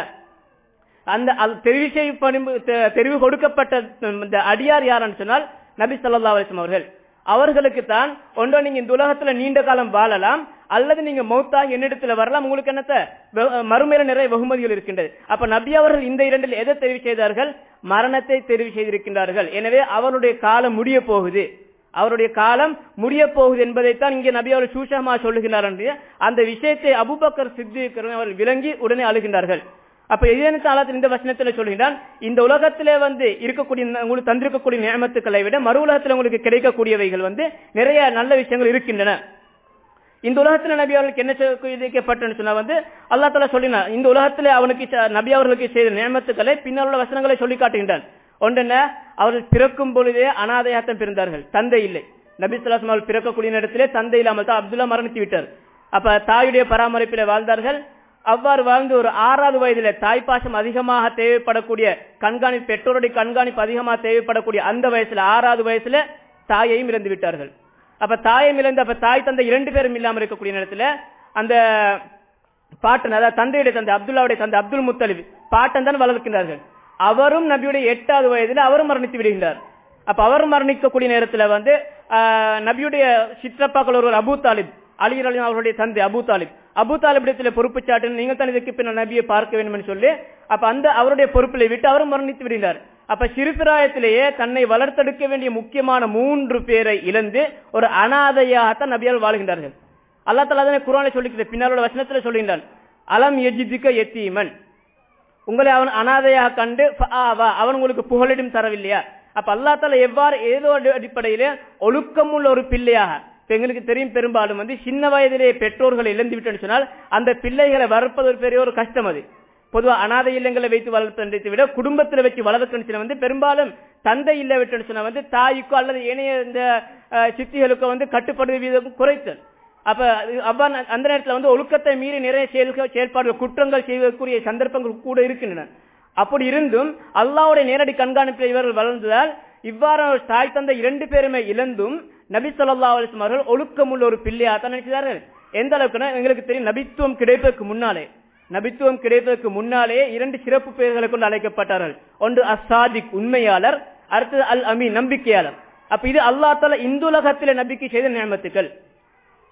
அந்த தெரிவு செய்யப்படும் தெரிவு கொடுக்கப்பட்ட இந்த அடியார் யாருன்னு சொன்னால் நபி சொல்லா அலிஸ்லாம் அவர்கள் அவர்களுக்கு தான் ஒன்றோ நீங்க இந்த உலகத்துல நீண்ட காலம் வாழலாம் அல்லது நீங்க மௌத்தாக என்னிடத்துல வரலாம் உங்களுக்கு என்னத்த மறுமையில நிறைய வெகுமதிகள் இருக்கின்றது அப்ப நபி அவர்கள் இந்த இரண்டில் எதை தெரிவு செய்தார்கள் மரணத்தை தெரிவு செய்திருக்கின்றார்கள் எனவே அவருடைய காலம் முடிய போகுது அவருடைய காலம் முடிய போகுது என்பதைத்தான் இங்கே நபி அவர்கள் சூஷமா சொல்லுகிறார் அந்த விஷயத்தை அபுபக்கர் சித்தி அவர்கள் விளங்கி உடனே அழுகின்றார்கள் அப்ப இதனத்தாளத்தில் இந்த வசனத்தில் சொல்கின்றான் இந்த உலகத்திலே வந்து இருக்கக்கூடிய உங்களுக்கு தந்திருக்கக்கூடிய நியமத்துக்களை விட மறு உலகத்தில் உங்களுக்கு கிடைக்கக்கூடியவைகள் வந்து நிறைய நல்ல விஷயங்கள் இருக்கின்றன இந்த உலகத்துல நபி அவர்களுக்கு என்ன விதிக்கப்பட்டன்னு சொன்னா வந்து அல்லா தலா சொல்லினா இந்த உலகத்துல அவனுக்கு நபி அவர்களுக்கு செய்த நியமத்துக்களை பின்னால் உள்ள வசனங்களை சொல்லி காட்டுகின்றான் ஒன்றென்ன அவர்கள் பிறக்கும் பொழுதே அனாதையாத்தம் பிறந்தார்கள் தந்தை இல்லை நபி சொல்லாசம் அவர்கள் பிறக்கக்கூடிய நேரத்திலே தந்தை இல்லாமல் தான் அப்துல்லா மரணித்து விட்டார் அப்ப தாயுடைய பராமரிப்பில வாழ்ந்தார்கள் அவ்வாறு வாழ்ந்து ஒரு ஆறாவது வயதுல தாய்ப்பாசம் அதிகமாக தேவைப்படக்கூடிய கண்காணிப்பு பெற்றோருடைய கண்காணிப்பு அதிகமாக தேவைப்படக்கூடிய அந்த வயசுல ஆறாவது வயசுல தாயையும் இறந்து விட்டார்கள் அப்ப தாயம் இழந்து அப்ப தாய் தந்தை இரண்டு பேரும் இல்லாமல் இருக்கக்கூடிய நேரத்துல அந்த பாட்டன் அதாவது தந்தையுடைய தந்தை அப்துல்லாவுடைய தந்தை அப்துல் முத்தலிப் பாட்டன் தான் வளர்க்கின்றார்கள் அவரும் நபியுடைய எட்டாவது வயதுல அவரும் மரணித்து விடுகின்றார் அப்ப அவர் மரணிக்கக்கூடிய நேரத்துல வந்து நபியுடைய சிற்றப்பாக்கள் ஒருவர் அபு தாலிப் அலிர் அலி அவருடைய தந்தை அபு தாலிப் அபு தாலிபிடத்தில் பொறுப்பு சாட்டு நீங்கள் தான் இதுக்கு பின்ன நபியை பார்க்க வேண்டும் என்று சொல்லி அப்ப அந்த அவருடைய பொறுப்பிலை விட்டு அவரும் மரணித்து விடுகிறார் அப்ப சிறுபிராயத்திலேயே தன்னை வளர்த்தெடுக்க வேண்டிய முக்கியமான மூன்று பேரை இழந்து ஒரு அனாதையாகத்தான் நபியால் வாழ்கின்றார்கள் அல்லா தலா தானே குரானை சொல்லிக்கிற பின்னாலோட வசனத்துல சொல்லுகின்றான் அலம் எஜிதிக்க எத்தீமன் உங்களை அவன் அனாதையாக கண்டு அவன் உங்களுக்கு புகலிடும் தரவில்லையா அப்ப அல்லா தலா எவ்வாறு ஏதோ அடிப்படையிலே ஒழுக்கமுள்ள ஒரு பிள்ளையாக எங்களுக்கு தெரியும் பெரும்பாலும் வந்து சின்ன வயதிலே பெற்றோர்களை இழந்து விட்டேன்னு சொன்னால் அந்த பிள்ளைகளை வளர்ப்பது ஒரு பெரிய ஒரு கஷ்டம் அது பொதுவா அனாதை இல்லங்களை வைத்து வளர்த்ததை விட குடும்பத்தில் வச்சு வளர்க்கணும் வந்து பெரும்பாலும் தந்தை இல்லை விட்டுன்னு சொன்னா வந்து தாய்க்கோ அல்லது ஏனைய இந்த சித்திகளுக்கோ வந்து கட்டுப்படுவது வீதம் குறைத்தல் அப்ப அவ்வாறு அந்த நேரத்தில் வந்து ஒழுக்கத்தை மீறி நிறைய செயல்கள் செயல்பாடுகள் குற்றங்கள் செய்வதற்குரிய சந்தர்ப்பங்கள் கூட இருக்கின்றன அப்படி இருந்தும் அல்லாவுடைய நேரடி கண்காணிப்பில் இவர்கள் வளர்ந்ததால் இவ்வாறான தாய் தந்தை இரண்டு பேருமே இழந்தும் நபி சொல்லா அலிஸ்லாம் அவர்கள் ஒழுக்கமுள்ள ஒரு பிள்ளையா தான் நினைச்சார்கள் எந்த அளவுக்குன்னா எங்களுக்கு தெரியும் நபித்துவம் கிடைப்பதற்கு முன்னாலே நபித்துவம் கிடைப்பதற்கு முன்னாலே இரண்டு சிறப்பு பெயர்களை கொண்டு அழைக்கப்பட்டார்கள் ஒன்று அசாதிக் உண்மையாளர் அடுத்தது அல் அமி நம்பிக்கையாளர் அப்ப இது அல்லா தால இந்த உலகத்திலே நம்பிக்கை செய்த நியமத்துக்கள்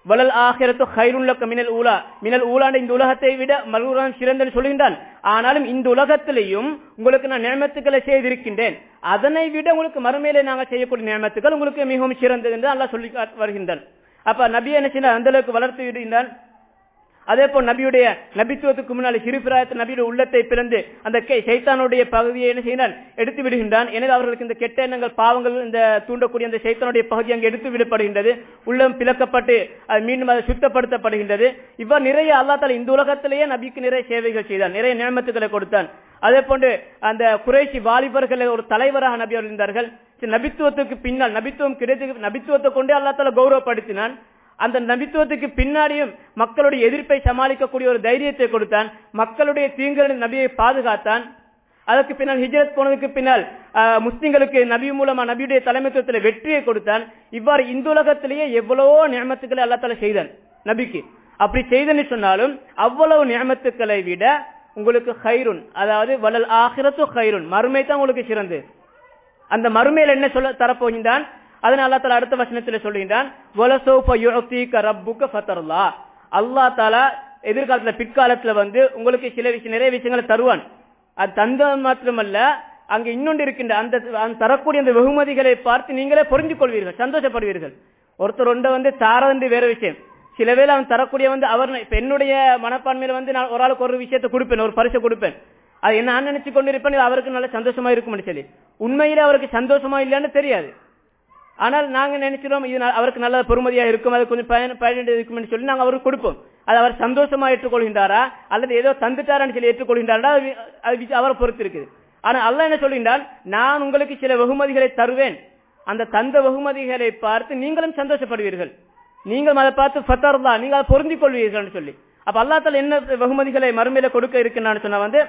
வலல் ஆகிரத்து ஹைருல்லக்க மினல் ஊலா மினல் ஊலாண்ட இந்த உலகத்தை விட மறுபுறம் சிறந்தன்னு சொல்லுகின்றான் ஆனாலும் இந்த உலகத்திலையும் உங்களுக்கு நான் நியமத்துக்களை செய்திருக்கின்றேன் அதனை விட உங்களுக்கு மறுமையிலே நாங்கள் செய்யக்கூடிய நியமத்துக்கள் உங்களுக்கு மிகவும் சிறந்தது என்று அல்லாஹ் சொல்லி வருகின்றான் அப்ப நபி என்ன செய்ய அந்த அளவுக்கு வளர்த்து விடுகின்றான் அதே போல் நபியுடைய நபித்துவத்துக்கு முன்னால் சிறுபிராயத்து நபியுடைய உள்ளத்தை பிறந்து அந்த சைத்தானுடைய பகுதியை என்ன செய்கிறான் எடுத்து விடுகின்றான் எனவே அவர்களுக்கு இந்த கெட்ட எண்ணங்கள் பாவங்கள் இந்த தூண்டக்கூடிய அந்த சைத்தானுடைய பகுதி அங்கே எடுத்து விடப்படுகின்றது உள்ளம் பிளக்கப்பட்டு அது மீண்டும் அது சுத்தப்படுத்தப்படுகின்றது இவ்வாறு நிறைய அல்லாத்தால இந்த உலகத்திலேயே நபிக்கு நிறைய சேவைகள் செய்தான் நிறைய நியமத்துக்களை கொடுத்தான் அதே போன்று அந்த குறைசி வாலிபர்கள் ஒரு தலைவராக நபி இருந்தார்கள் நபித்துவத்துக்கு பின்னால் நபித்துவம் கிடைத்து நபித்துவத்தை கொண்டே அல்லாத்தால கௌரவப்படுத்தினான் அந்த நபித்துவத்துக்கு பின்னாடியும் மக்களுடைய எதிர்ப்பை சமாளிக்கக்கூடிய ஒரு தைரியத்தை கொடுத்தான் மக்களுடைய தீங்குகளின் நபியை பாதுகாத்தான் அதற்கு பின்னால் ஹிஜரத் போனதுக்கு பின்னால் முஸ்லிம்களுக்கு நபி மூலமா நபியுடைய தலைமைத்துவத்தில் வெற்றியை கொடுத்தான் இவ்வாறு இந்த உலகத்திலேயே எவ்வளவோ நியமத்துக்களை அல்லத்தால செய்தான் நபிக்கு அப்படி செய்தன்னு சொன்னாலும் அவ்வளவு நியமத்துக்களை விட உங்களுக்கு ஹைருன் அதாவது வளல் ஆகிரத்து ஹைருன் மறுமை தான் உங்களுக்கு சிறந்து அந்த மறுமையில் என்ன சொல்ல தரப்போகின்றான் அதனால அல்லா தாலா அடுத்த வசனத்தில் சொல்லுகின்றான் அல்லா தாலா எதிர்காலத்துல பிற்காலத்துல வந்து உங்களுக்கு சில விஷயம் நிறைய விஷயங்களை தருவான் அது தந்த மாத்திரமல்ல அங்க இன்னொன்று இருக்கின்ற அந்த தரக்கூடிய அந்த வெகுமதிகளை பார்த்து நீங்களே புரிஞ்சு கொள்வீர்கள் சந்தோஷப்படுவீர்கள் ஒருத்தர் ஒன்றை வந்து தாரது வேற விஷயம் சில வேளை அவன் தரக்கூடிய வந்து அவர் இப்ப என்னுடைய மனப்பான்மையில வந்து நான் ஒரு ஆளுக்கு ஒரு விஷயத்தை கொடுப்பேன் ஒரு பரிசை கொடுப்பேன் அது என்ன நான் நினைச்சு கொண்டிருப்பேன் அவருக்கு நல்ல சந்தோஷமா இருக்கும்னு சொல்லி உண்மையிலே அவருக்கு சந்தோஷமா இல்லைன்னு தெரியாது ஆனால் நாங்க நினைச்சிரோம் இது அவருக்கு நல்ல பெருமதியா இருக்கும் அது கொஞ்சம் பயன் பயன் இருக்கும் சொல்லி நாங்க அவருக்கு கொடுப்போம் அது அவர் சந்தோஷமா ஏற்றுக்கொள்கின்றாரா அல்லது ஏதோ தந்துட்டாரான்னு சொல்லி ஏற்றுக்கொள்கின்றாரா அது அவரை பொறுத்து இருக்குது ஆனா அல்ல என்ன சொல்கின்றான் நான் உங்களுக்கு சில வெகுமதிகளை தருவேன் அந்த தந்த வெகுமதிகளை பார்த்து நீங்களும் சந்தோஷப்படுவீர்கள் நீங்கள் அதை பார்த்து ஃபத்தர்லா நீங்கள் அதை பொருந்திக் கொள்வீர்கள் சொல்லி அப்ப அல்லாத்தால என்ன வெகுமதிகளை மறுமையில கொடுக்க இருக்குன்னு சொன்னா வந்து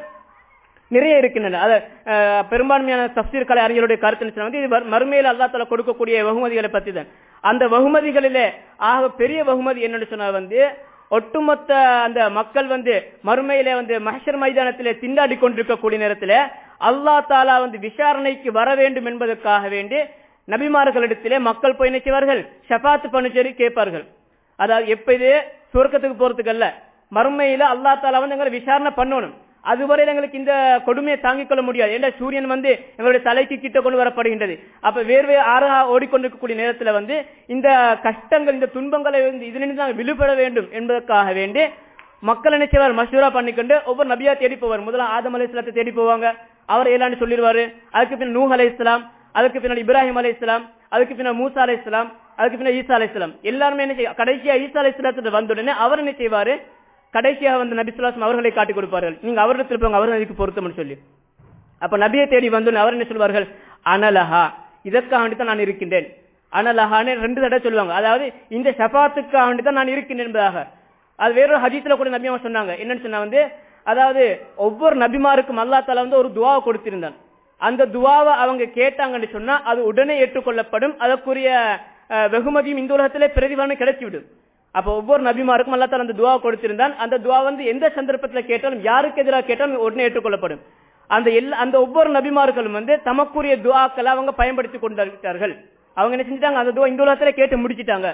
நிறைய இருக்கின்றன அது பெரும்பான்மையான தப்சீர் கலை அறிஞருடைய கருத்து வந்து இது மறுமையில் அல்லா தலா கொடுக்கக்கூடிய வெகுமதிகளை பத்தி தான் அந்த வெகுமதிகளிலே ஆக பெரிய வெகுமதி என்னன்னு சொன்னா வந்து ஒட்டுமொத்த அந்த மக்கள் வந்து மறுமையில வந்து மஹர் மைதானத்திலே திண்டாடி கொண்டிருக்கக்கூடிய நேரத்தில் அல்லா தாலா வந்து விசாரணைக்கு வர வேண்டும் என்பதற்காக வேண்டி நபிமார்களிடத்திலே மக்கள் போய் நினைச்சவார்கள் ஷபாத்து பண்ணுச்சேரி கேட்பார்கள் அதாவது எப்ப இது சுவர்க்கத்துக்கு போறதுக்கு அல்ல மறுமையில அல்லா தாலா வந்து எங்களை விசாரணை பண்ணணும் அதுவரை எங்களுக்கு இந்த கொடுமையை தாங்கிக் கொள்ள முடியாது ஏன்னா சூரியன் வந்து எங்களுடைய தலைக்கு கிட்ட கொண்டு வரப்படுகின்றது அப்ப வேர்வை ஆறா ஓடிக்கொண்டிருக்கக்கூடிய நேரத்துல வந்து இந்த கஷ்டங்கள் இந்த துன்பங்களை வந்து இதிலிருந்து நாங்கள் விழுபட வேண்டும் என்பதற்காக வேண்டி மக்கள் நினைச்சவர் மசூரா பண்ணிக்கொண்டு ஒவ்வொரு நபியா தேடி போவார் முதல்ல ஆதம் அலி இஸ்லாத்தை தேடி போவாங்க அவர் ஏலான்னு சொல்லிடுவாரு அதுக்கு பின்னர் நூஹ் அலை இஸ்லாம் அதுக்கு பின்னால் இப்ராஹிம் அலை இஸ்லாம் அதுக்கு பின்னால் மூசா அலை இஸ்லாம் அதுக்கு பின்னால் ஈசா அலை இஸ்லாம் எல்லாருமே என்ன செய்ய கடைசியா ஈசா அலை இஸ்லாத்துல வந்த உடனே அவர் என்ன செய்வாரு கடைசியாக வந்து நபிசுல்லாசம் அவர்களை காட்டிக் கொடுப்பார்கள் நீங்க அவரிடத்தில் போங்க அவர் அதுக்கு பொருத்தம்னு சொல்லி அப்ப நபியை தேடி வந்து அவர் என்ன சொல்வார்கள் அனலஹா இதற்காக வேண்டித்தான் நான் இருக்கின்றேன் அனலஹான்னு ரெண்டு தடவை சொல்லுவாங்க அதாவது இந்த ஷபாத்துக்காக வேண்டித்தான் நான் இருக்கின்றேன் என்பதாக அது வேறொரு ஹஜீத்துல கூட நபி அவங்க சொன்னாங்க என்னன்னு சொன்னா வந்து அதாவது ஒவ்வொரு நபிமாருக்கும் அல்லா தாலா வந்து ஒரு துவாவை கொடுத்திருந்தான் அந்த துவாவை அவங்க கேட்டாங்கன்னு சொன்னா அது உடனே ஏற்றுக்கொள்ளப்படும் அதற்குரிய வெகுமதியும் இந்த உலகத்திலே பிரதிபலனை கிடைச்சிவிடும் அப்ப ஒவ்வொரு நபிமாருக்கும் அல்லா அந்த துவா கொடுத்திருந்தான் அந்த துவா வந்து எந்த சந்தர்ப்பத்தில் கேட்டாலும் யாருக்கு எதிராக கேட்டாலும் உடனே ஏற்றுக்கொள்ளப்படும் அந்த எல்லா அந்த ஒவ்வொரு நபிமார்களும் வந்து தமக்குரிய துவாக்களை அவங்க பயன்படுத்தி கொண்டார்கள் அவங்க என்ன செஞ்சிட்டாங்க அந்த துவா இந்த உலகத்துல கேட்டு முடிச்சிட்டாங்க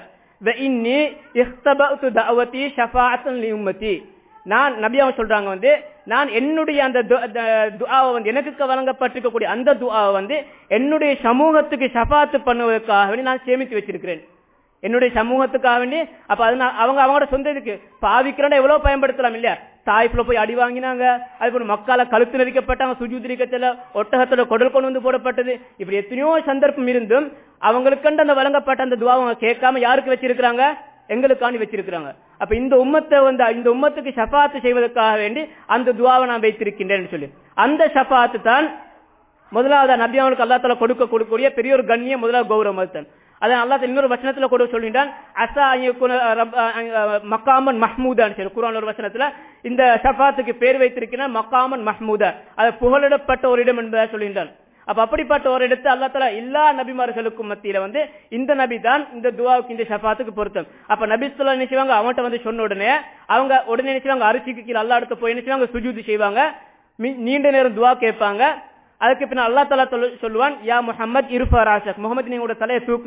நான் நபியாவை சொல்றாங்க வந்து நான் என்னுடைய அந்த துவாவை வந்து எனக்கு வழங்கப்பட்டிருக்கக்கூடிய அந்த துவாவை வந்து என்னுடைய சமூகத்துக்கு ஷபாத்து பண்ணுவதற்காக வேண்டி நான் சேமித்து வச்சிருக்கிறேன் என்னுடைய சமூகத்துக்காக வேண்டி அப்ப அதனால அவங்க அவங்களோட சொந்த இதுக்கு பாவிக்கிறோட எவ்வளவு பயன்படுத்தலாம் இல்லையா தாய்ப்புல போய் அடி வாங்கினாங்க அது போல மக்கால கழுத்து நெரிக்கப்பட்டாங்க சுஜூதிரிக்கத்துல ஒட்டகத்துல கொடல் கொண்டு வந்து போடப்பட்டது இப்படி எத்தனையோ சந்தர்ப்பம் இருந்தும் அவங்களுக்கண்டு அந்த வழங்கப்பட்ட அந்த துவாவை கேட்காம யாருக்கு வச்சிருக்கிறாங்க எங்களுக்காண்டி வச்சிருக்கிறாங்க அப்ப இந்த உம்மத்தை வந்து இந்த உம்மத்துக்கு ஷபாத்து செய்வதற்காக வேண்டி அந்த துவாவை நான் வைத்திருக்கின்றேன்னு சொல்லி அந்த ஷபாத்து தான் முதலாவது நபியாவுக்கு அல்லா தலா கொடுக்க கொடுக்கக்கூடிய பெரிய ஒரு கண்ணியம் முதலாவது கௌரவம் அதுதான் அதான் அல்லா இன்னொரு வசனத்துல கூட சொல்லிட்டான் அசா மக்காமன் மஹ்மூதான் சரி குரான் ஒரு வசனத்துல இந்த ஷபாத்துக்கு பேர் வைத்திருக்கிறான் மக்காமன் மஹ்மூதா அது புகழிடப்பட்ட ஒரு இடம் என்பதை சொல்லிட்டான் அப்ப அப்படிப்பட்ட ஒரு இடத்து அல்லா தலா எல்லா நபிமார்களுக்கும் மத்தியில வந்து இந்த நபி தான் இந்த துவாவுக்கு இந்த ஷபாத்துக்கு பொருத்தம் அப்ப நபி சொல்லா நினைச்சுவாங்க அவன்கிட்ட வந்து சொன்ன உடனே அவங்க உடனே நினைச்சுவாங்க அரிசிக்கு கீழே அல்லா இடத்த போய் நினைச்சுவாங்க சுஜூதி செய்வாங்க நீண்ட நேரம் துவா கேட்பாங்க அதுக்கு பின்ன அல்லா தலா சொல்லுவான் யா முகமது இருஃபா ராஷக் முகமது நீங்க தலையை தூக்குங்க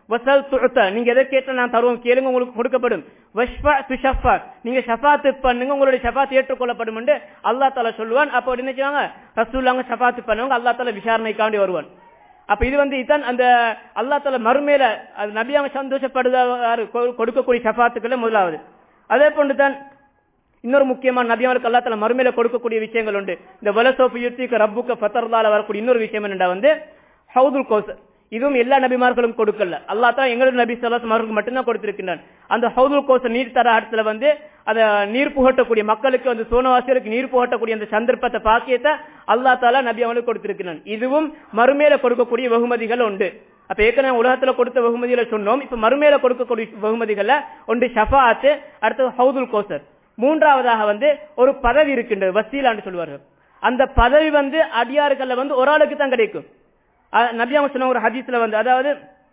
வசல் துத்த நீங்க எதை கேட்ட நான் தருவோம் கேளுங்க உங்களுக்கு கொடுக்கப்படும் வஷ்பா துஷஃபா நீங்க ஷஃபாத்து பண்ணுங்க உங்களுடைய ஷஃபாத் ஏற்றுக்கொள்ளப்படும் என்று அல்லா தாலா சொல்லுவான் அப்போ என்ன செய்வாங்க ரசூல்லாங்க ஷஃபாத்து பண்ணுவாங்க அல்லா தாலா விசாரணைக்காண்டி வருவான் அப்ப இது வந்து இதுதான் அந்த அல்லா தாலா மறுமையில அது நபியாங்க சந்தோஷப்படுதாரு கொடுக்கக்கூடிய ஷஃபாத்துக்கள முதலாவது அதே போன்று தான் இன்னொரு முக்கியமான நபியாவுக்கு அல்லா தாலா மறுமையில கொடுக்கக்கூடிய விஷயங்கள் உண்டு இந்த வலசோப்பு யுத்திக்கு ரப்புக்க ஃபத்தர்லால வரக்கூடிய இன்னொரு விஷயம் என்னடா வந்து ஹவுதுல் கௌசர் இதுவும் எல்லா நபிமார்களும் கொடுக்கல அல்லா தான் எங்களுடைய நபி சொல்லாசமார்களுக்கு மட்டும்தான் கொடுத்திருக்கின்றான் அந்த ஹவுதுல் கோச நீர் தர இடத்துல வந்து அத நீர் புகட்டக்கூடிய மக்களுக்கு வந்து சோனவாசிகளுக்கு நீர் புகட்டக்கூடிய அந்த சந்தர்ப்பத்தை பாக்கியத்தை அல்லா தாலா நபி அவனுக்கு கொடுத்திருக்கிறான் இதுவும் மறுமையில கொடுக்கக்கூடிய வெகுமதிகள் உண்டு அப்ப ஏற்கனவே உலகத்துல கொடுத்த வெகுமதிகளை சொன்னோம் இப்ப மறுமையில கொடுக்கக்கூடிய வெகுமதிகள்ல ஒன்று ஷஃபாத்து அடுத்தது ஹவுதுல் கோசர் மூன்றாவதாக வந்து ஒரு பதவி இருக்கின்றது வசீலான்னு சொல்லுவார்கள் அந்த பதவி வந்து அடியாறுகள்ல வந்து ஒரு ஆளுக்கு தான் கிடைக்கும் நபியாம சொன்ன ஒரு ஹதீஸ்ல வந்து அதாவது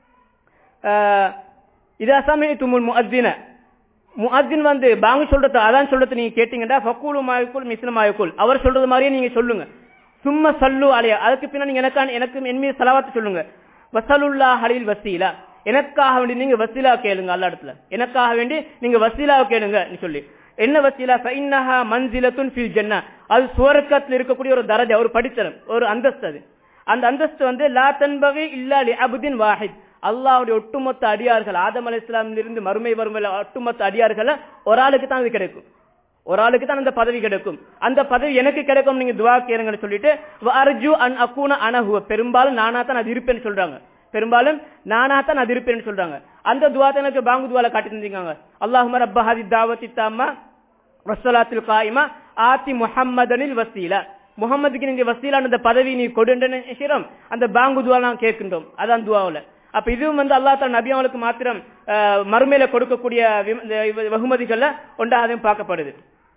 இதா சமய துமுல் முஅத்தின முஅத்தின் வந்து பாங்கு சொல்றது அதான் சொல்றது நீங்க கேட்டீங்கன்னா ஃபக்கூலு மாயக்குல் மிஸ்ல மாயக்குல் அவர் சொல்றது மாதிரியே நீங்க சொல்லுங்க சும்மா சல்லு அலையா அதுக்கு பின்னாடி நீங்க எனக்கான எனக்கு என் மீது செலவாத்து சொல்லுங்க வசலுல்லா ஹலில் வசீலா எனக்காக வேண்டி நீங்க வசீலா கேளுங்க அல்ல இடத்துல எனக்காக வேண்டி நீங்க வசீலாவை கேளுங்க சொல்லி என்ன வசீலா ஃபைன்னஹா மன்சிலத்துன் ஃபில் ஜன்னா அது சுவர்க்கத்தில் இருக்கக்கூடிய ஒரு தரஜா ஒரு படித்தரம் ஒரு அந்தஸ்து அது அந்த அந்தஸ்து வந்து லா தன்பகை இல்லா லி அபுதின் வாஹித் அல்லாவுடைய ஒட்டுமொத்த அடியார்கள் ஆதம் அலி இஸ்லாமிலிருந்து மறுமை வறுமையில ஒட்டுமொத்த அடியார்கள் ஒரு ஆளுக்கு தான் அது கிடைக்கும் ஒரு ஆளுக்கு தான் அந்த பதவி கிடைக்கும் அந்த பதவி எனக்கு கிடைக்கும் நீங்க துவா கேளுங்கன்னு சொல்லிட்டு அர்ஜு அன் அக்கூன அனஹுவ பெரும்பாலும் நானா தான் அது இருப்பேன்னு சொல்றாங்க பெரும்பாலும் நானா தான் அது இருப்பேன்னு சொல்றாங்க அந்த துவாத்தை எனக்கு பாங்கு துவால காட்டி தந்திருக்காங்க அல்லாஹும ரப்ப ஹதி தாவத்தி தாமா வசலாத்தில் காயிமா ஆத்தி முஹம்மதனில் வசீலா முகமதுக்கு நீங்க வசீலான அந்த பதவி நீ கொடுன்ற அந்த பாங்கு துவா நான் கேட்கின்றோம் அதான் துவாவில் அப்ப இதுவும் வந்து அல்லா தலா நபியாவுக்கு மாத்திரம் மறுமையில கொடுக்கக்கூடிய வெகுமதிகள்ல ஒன்றாகவும் பார்க்கப்படுது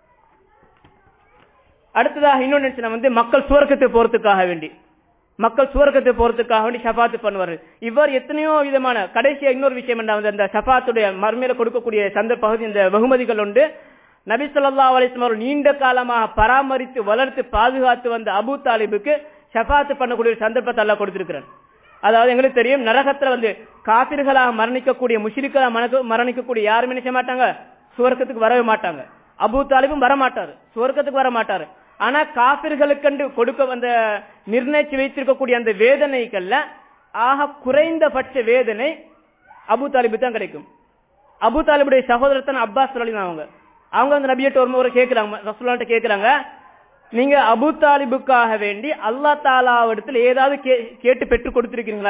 அடுத்ததாக இன்னொன்னு வந்து மக்கள் சுவர்க்கத்தை போறதுக்காக வேண்டி மக்கள் சுவர்க்கத்தை போறதுக்காக வேண்டி ஷபாத்து பண்ணுவார் இவ்வாறு எத்தனையோ விதமான கடைசியா இன்னொரு விஷயம் என்ன வந்து அந்த ஷபாத்துடைய மறுமையில கொடுக்கக்கூடிய சந்த பகுதி இந்த வெகுமதிகள் உண்டு நபி சொல்லா அலிஸ்லாம் அவர்கள் நீண்ட காலமாக பராமரித்து வளர்த்து பாதுகாத்து வந்த அபு தாலிபுக்கு ஷபாத்து பண்ணக்கூடிய ஒரு சந்தர்ப்பத்தை எல்லாம் கொடுத்திருக்கிறார் அதாவது எங்களுக்கு தெரியும் நரகத்துல வந்து காபிர்களாக மரணிக்கக்கூடிய முஷிரிக்களாக மரணிக்கக்கூடிய யாருமே நினைச்ச மாட்டாங்க சுவர்க்கத்துக்கு வரவே மாட்டாங்க அபு தாலிபும் வர மாட்டாரு சுவர்க்கத்துக்கு வர மாட்டாரு ஆனா காபிர்களுக்கென்று கொடுக்க அந்த நிர்ணயிச்சு வைத்திருக்கக்கூடிய அந்த வேதனைகள்ல ஆக குறைந்தபட்ச வேதனை அபு தாலிபு தான் கிடைக்கும் அபு தாலிபுடைய சகோதரத்தன் அப்பாஸ் சொல்லி அவங்க அவங்க அந்த நபியிட்ட ஒரு முறை கேட்கிறாங்க ரசூலாட்ட கேட்கிறாங்க நீங்க அபு தாலிபுக்காக வேண்டி அல்லா தாலாவிடத்தில் ஏதாவது கேட்டு பெற்று கொடுத்திருக்கீங்களா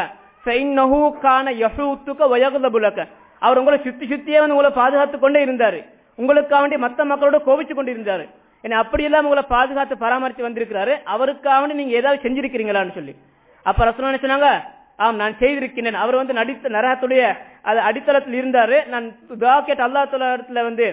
அவர் உங்களை சுத்தி சுத்தியே வந்து உங்களை பாதுகாத்து கொண்டே இருந்தாரு உங்களுக்காக வேண்டி மத்த மக்களோட கோபிச்சு கொண்டு இருந்தாரு என்ன அப்படி எல்லாம் உங்களை பாதுகாத்து பராமரித்து வந்திருக்கிறாரு அவருக்காக வேண்டி நீங்க ஏதாவது செஞ்சிருக்கிறீங்களான்னு சொல்லி அப்ப ரசூலா சொன்னாங்க ஆம் நான் செய்திருக்கிறேன் அவர் வந்து நடித்த நரகத்துடைய அடித்தளத்தில் இருந்தாரு நான் கேட்ட அல்லா தலத்துல வந்து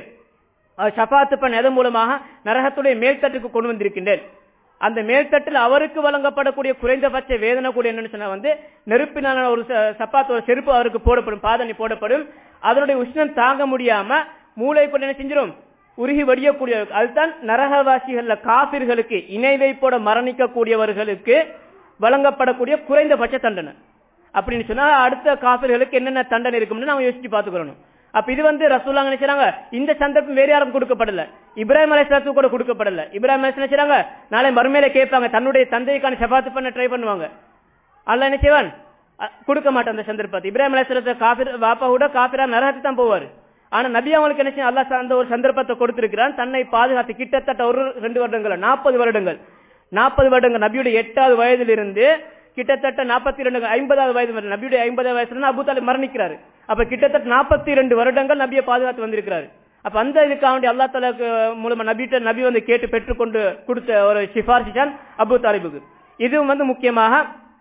ஷபாத்து பண்ண எதன் மூலமாக நரகத்துடைய மேல்தட்டுக்கு கொண்டு வந்திருக்கின்றேன் அந்த மேல்தட்டில் அவருக்கு வழங்கப்படக்கூடிய குறைந்தபட்ச வேதனை கூட என்னன்னு சொன்னா வந்து நெருப்பினான ஒரு சப்பாத்து ஒரு செருப்பு அவருக்கு போடப்படும் பாதணி போடப்படும் அதனுடைய உஷ்ணம் தாங்க முடியாம மூளை கொண்டு என்ன செஞ்சிடும் உருகி வடியக்கூடிய அதுதான் நரகவாசிகள்ல காபிர்களுக்கு இணை வைப்போட மரணிக்கக்கூடியவர்களுக்கு வழங்கப்படக்கூடிய குறைந்தபட்ச தண்டனை அப்படின்னு சொன்னா அடுத்த காபிர்களுக்கு என்னென்ன தண்டனை இருக்கும்னு நம்ம யோசிச்சு பாத்துக்கிறோம் அப்ப இது வந்து ரசூலாங்க நினைச்சாங்க இந்த சந்தர்ப்பம் வேற யாரும் கொடுக்கப்படல இப்ராஹிம் அலிஸ்லாத்துக்கு கூட கொடுக்கப்படல இப்ராஹிம் அலிஸ் நினைச்சாங்க நாளை மறுமையில கேட்பாங்க தன்னுடைய தந்தைக்கான சபாத்து பண்ண ட்ரை பண்ணுவாங்க அல்ல என்ன செய்வான் கொடுக்க மாட்டான் அந்த சந்தர்ப்பத்தை இப்ராஹிம் அலிஸ்லத்தை காபிர் வாப்பா கூட காபிரா நரகத்து தான் போவாரு ஆனா நபி அவங்களுக்கு என்ன செய்யும் அல்லா அந்த ஒரு சந்தர்ப்பத்தை கொடுத்திருக்கிறான் தன்னை பாதுகாத்து கிட்டத்தட்ட ஒரு ரெண்டு வருடங்கள் நாற்பது வருடங்கள் நாற்பது வருடங்கள் நபியுடைய எட்டாவது வயதிலிருந்து கிட்டத்தட்ட நாற்பத்தி ரெண்டு ஐம்பதாவது வயது நபியுடைய ஐம்பதாவது வயசுல அபு தாலிப் மரணிக்கிறாரு அப்ப கிட்டத்தட்ட நாற்பத்தி ரெண்டு வருடங்கள் நபியை பாதுகாத்து வந்திருக்கிறாரு அப்ப அந்த இதுக்காக வேண்டி அல்லா தாலாக்கு மூலமா நபிட்ட நபி வந்து கேட்டு பெற்றுக்கொண்டு கொடுத்த ஒரு சிபாரிசு தான் அபு தாலிபுக்கு இதுவும் வந்து முக்கியமாக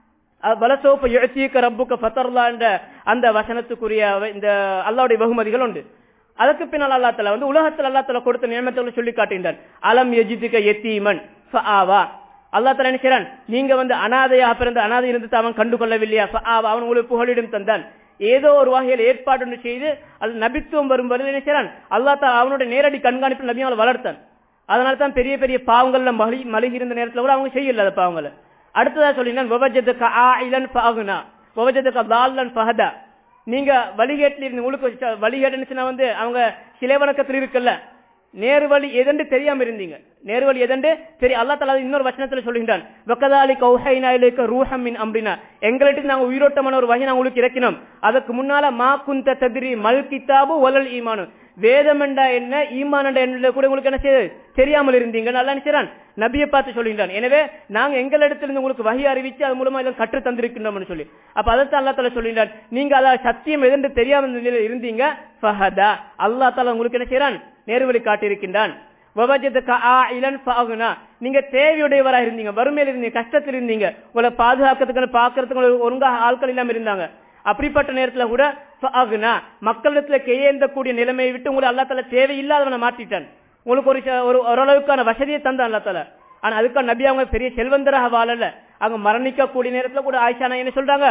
வலசோப்ப எழுச்சிக்க ரப்புக்க பத்தர்லா என்ற அந்த வசனத்துக்குரிய இந்த அல்லாவுடைய வெகுமதிகள் உண்டு அதுக்கு பின்னால் அல்லா தலா வந்து உலகத்தில் அல்லா தலா கொடுத்த நியமத்தை சொல்லி காட்டுகின்றான் அலம் எஜித்துக்க எத்தீமன் ஆவா அல்லா தலா என்ன செய்றான் நீங்க வந்து அனாதையாக பிறந்த அனாதை இருந்து அவன் கண்டு கொள்ளவில்லையா அவன் உங்களுக்கு புகழிடம் தந்தான் ஏதோ ஒரு வகையில் ஏற்பாடு ஒன்று செய்து அது நபித்துவம் வரும்போது என்ன செய்றான் அல்லா தலா அவனுடைய நேரடி கண்காணிப்பு நபி அவங்களை வளர்த்தான் அதனால தான் பெரிய பெரிய பாவங்கள்ல மலி மலிகி இருந்த நேரத்தில் கூட அவங்க செய்யல அந்த பாவங்களை அடுத்ததா சொல்லினான் விவஜத்துக்கு ஆயிலன் பாகுனா விவஜத்துக்கு தால்லன் பஹதா நீங்க வழிகேட்டில் இருந்து உங்களுக்கு வழிகேட்டுன்னு வந்து அவங்க சிலை வணக்கத்தில் இருக்குல்ல நேரு வழி எதென்று தெரியாம இருந்தீங்க நேரு வழி எதென்று சரி அல்லா தலா இன்னொரு வசனத்துல சொல்லுகின்றான் வக்கதாலி கௌஹைனா இலைக்க ரூஹம் மின் அம்ரினா எங்கள்கிட்ட நாங்க உயிரோட்டமான ஒரு வகை நாங்க உங்களுக்கு இறக்கினோம் அதுக்கு முன்னால மா குந்த ததிரி மல் கிதாபு ஒலல் ஈமானு வேதம் என்றா என்ன ஈமான் என்றா என்ன கூட உங்களுக்கு என்ன செய்யுது தெரியாமல் இருந்தீங்க நல்லா நினைச்சான் நபியை பார்த்து சொல்லுகின்றான் எனவே நாங்க எங்களிடத்திலிருந்து உங்களுக்கு வகை அறிவிச்சு அது மூலமா இதெல்லாம் கற்று தந்திருக்கின்றோம்னு சொல்லி அப்ப அதைத்தான் அல்லா தலா சொல்லுகின்றான் நீங்க அதாவது சத்தியம் எதென்று தெரியாமல் நிலையில் இருந்தீங்க ஃபஹதா அல்லா தலா உங்களுக்கு என்ன செய்யறான் நேர்வழி காட்டியிருக்கின்றான் நீங்க தேவையுடையவராக இருந்தீங்க வறுமையில் இருந்தீங்க கஷ்டத்தில் இருந்தீங்க உங்களை பாதுகாக்கிறதுக்கு பாக்குறதுக்கு ஒழுங்காக ஆட்கள் இல்லாம இருந்தாங்க அப்படிப்பட்ட நேரத்துல கூட மக்களிடத்துல கையேந்தக்கூடிய நிலைமையை விட்டு உங்களை அல்லா தலா தேவையில்லாதவனை மாற்றிட்டான் உங்களுக்கு ஒரு ஒரு ஓரளவுக்கான வசதியை தந்தான் அல்லா தலா ஆனா அதுக்கான நபி அவங்க பெரிய செல்வந்தராக வாழல அவங்க மரணிக்கக்கூடிய நேரத்துல கூட ஆயிஷா என்ன சொல்றாங்க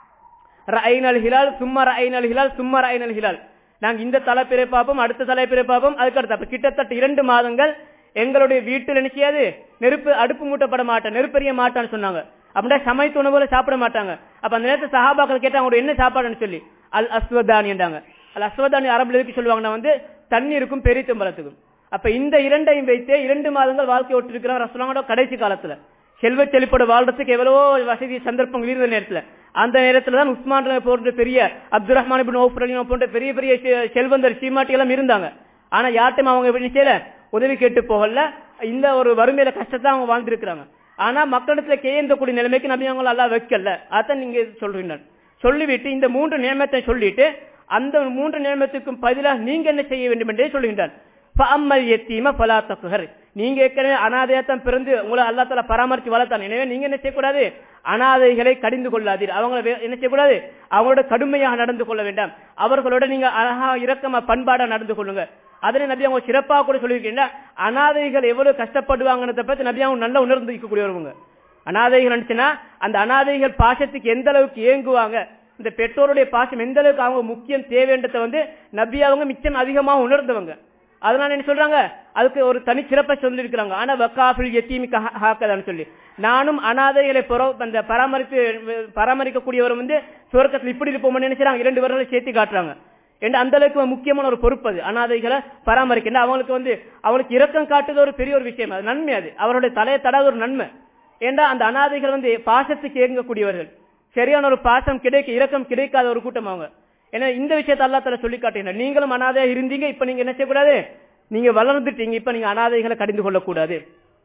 ரஐனல் ஹிலால் சும்மா ரஐனல் ஹிலால் சும்மா ரஐனல் ஹிலால் நாங்க இந்த தலைப்பிறை பார்ப்போம் அடுத்த தலைப்பிறை பார்ப்போம் அதுக்கு அடுத்த கிட்டத்தட்ட இரண்டு மாதங்கள் எங்களுடைய வீட்டில் நினைச்சியாது நெருப்பு அடுப்பு மூட்டப்பட மாட்டேன் நெருப்பெரிய மாட்டான்னு சொன்னாங்க அப்படின்னா சமைத்து உணவுல சாப்பிட மாட்டாங்க அப்ப அந்த நேரத்தில் சஹாபாக்கள் கேட்டாங்க அவங்க என்ன சாப்பாடுன்னு சொல்லி அல் அஸ்வதானி என்றாங்க அல் அஸ்வதானி அரபுல எதுக்கு சொல்லுவாங்கன்னா வந்து தண்ணீருக்கும் பெரித்தம்பலத்துக்கும் அப்ப இந்த இரண்டையும் வைத்தே இரண்டு மாதங்கள் வாழ்க்கை விட்டு இருக்கிறாங்க சொல்லுவாங்க கடைசி காலத்துல செல்வ செழிப்போட வாழ்றதுக்கு எவ்வளவோ வசதி சந்தர்ப்பங்கள் இருந்த நேரத்துல அந்த நேரத்துல தான் உஸ்மான் போன்ற பெரிய அப்துல் ரஹ்மான் போன்ற பெரிய பெரிய செல்வந்தர் சீமாட்டி எல்லாம் இருந்தாங்க ஆனா யார்ட்டும் அவங்க எப்படி செய்யல உதவி கேட்டு போகல இந்த ஒரு வறுமையில கஷ்டத்தை அவங்க வாழ்ந்திருக்கிறாங்க ஆனா மக்களிடத்துல கேந்தக்கூடிய நிலைமைக்கு நம்பி அவங்க எல்லாம் வைக்கல அதான் நீங்க சொல்றீங்க சொல்லிவிட்டு இந்த மூன்று நியமத்தை சொல்லிட்டு அந்த மூன்று நியமத்துக்கும் பதிலாக நீங்க என்ன செய்ய வேண்டும் என்றே சொல்லுகின்றான் அம்மல் எத்தீம பலா தக்குகர் நீங்க ஏற்கனவே அனாதையத்தான் பிறந்து உங்களை அல்லா தலா பராமரித்து வளர்த்தான் எனவே நீங்க என்ன செய்யக்கூடாது அனாதைகளை கடிந்து கொள்ளாதீர் அவங்கள என்ன செய்யக்கூடாது அவங்களோட கடுமையாக நடந்து கொள்ள வேண்டாம் அவர்களோட நீங்க அழகா இரக்கமா பண்பாடா நடந்து கொள்ளுங்க அதனை நபி அவங்க சிறப்பாக கூட சொல்லியிருக்கீங்க அனாதைகள் எவ்வளவு கஷ்டப்படுவாங்கன்றத பத்தி நபி அவங்க நல்லா உணர்ந்து இருக்கக்கூடியவங்க அனாதைகள் நினைச்சுன்னா அந்த அனாதைகள் பாசத்துக்கு எந்த அளவுக்கு ஏங்குவாங்க இந்த பெற்றோருடைய பாசம் எந்த அளவுக்கு அவங்க முக்கியம் தேவைன்றத வந்து நபி அவங்க மிச்சம் அதிகமாக உணர்ந்தவங்க அதனால என்ன சொல்றாங்க அதுக்கு ஒரு தனி சிறப்பை சொல்லியிருக்கிறாங்க ஆனா வக்காஃபில் எத்தீமி ஹாக்கதான்னு சொல்லி நானும் அனாதைகளை அந்த பராமரித்து பராமரிக்கக்கூடியவர் வந்து சுவர்க்கத்தில் இப்படி இருப்போம்னு நினைச்சாங்க இரண்டு வருடங்களை சேர்த்து காட்டுறாங்க என்று அந்த அளவுக்கு முக்கியமான ஒரு பொறுப்பு அது அனாதைகளை பராமரிக்க அவங்களுக்கு வந்து அவங்களுக்கு இரக்கம் காட்டுறது ஒரு பெரிய ஒரு விஷயம் அது நன்மை அது அவருடைய தலையை தடாத ஒரு நன்மை ஏண்டா அந்த அனாதைகள் வந்து பாசத்துக்கு இயங்கக்கூடியவர்கள் சரியான ஒரு பாசம் கிடைக்க இரக்கம் கிடைக்காத ஒரு கூட்டம் அவங்க ஏன்னா இந்த விஷயத்தை அல்லா தலை சொல்லி காட்டுங்க நீங்களும் அனாதையா இருந்தீங்க இப்ப நீங்க என்ன செய்யக்கூடாது நீங்க வளர்ந்துட்டீங்க இப்ப நீங்க அனாதைகளை கடிந்து கொள்ளக்கூடாது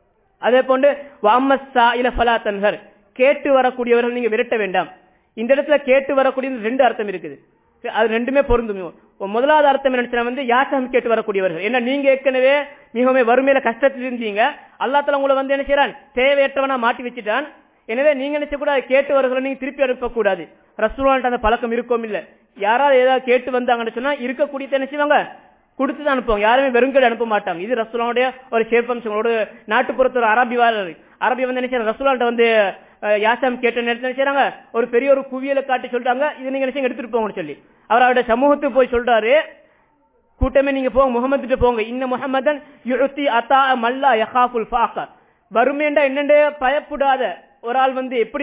அதே போன்று வாமஸ்ஸா இல ஃபலாத்தன்கர் கேட்டு வரக்கூடியவர்கள் நீங்க விரட்ட வேண்டாம் இந்த இடத்துல கேட்டு வரக்கூடிய ரெண்டு அர்த்தம் இருக்குது அது ரெண்டுமே பொருந்தும் முதலாவது அர்த்தம் என்ன வந்து யாசகம் கேட்டு வரக்கூடியவர்கள் என்ன நீங்க ஏற்கனவே மிகவும் வறுமையில கஷ்டத்தில் இருந்தீங்க அல்லாத்துல உங்களை வந்து என்ன செய்யறான் தேவையற்றவனா மாட்டி வச்சுட்டான் எனவே நீங்க நினைச்ச கூட கேட்டு வரவர்களை நீங்க திருப்பி அனுப்பக்கூடாது ரசூலான்ட்டு அந்த பழக்கம் இருக்கும் இல்ல யாராவது ஏதாவது கேட்டு வந்தாங்கன்னு சொன்னா இருக்கக்கூடிய என்ன செய்வாங்க கொடுத்து தான் அனுப்புவாங்க யாருமே வெறுங்கடை அனுப்ப மாட்டாங்க இது ரசூலாவுடைய ஒரு சேப்பம்சங்களோட நாட்டுப்புறத்து ஒரு அரபி வாரர் அரபி வந்து என்ன செய்யறாங்க ரசூலான்ட்ட வந்து யாசம் கேட்ட நேரத்தில் செய்யறாங்க ஒரு பெரிய ஒரு குவியலை காட்டி சொல்றாங்க இது நீங்க நினைச்சு எடுத்துட்டு போங்கன்னு சொல்லி அவர் அவருடைய சமூகத்துக்கு போய் சொல்றாரு கூட்டமே நீங்க போங்க முகமது போங்க இன்ன முகமதன் யுத்தி அத்தா மல்லா யஹாஃபுல் ஃபாக்கா வறுமையண்டா என்னண்டே பயப்படாத ஒரு ஆள் வந்து எப்படி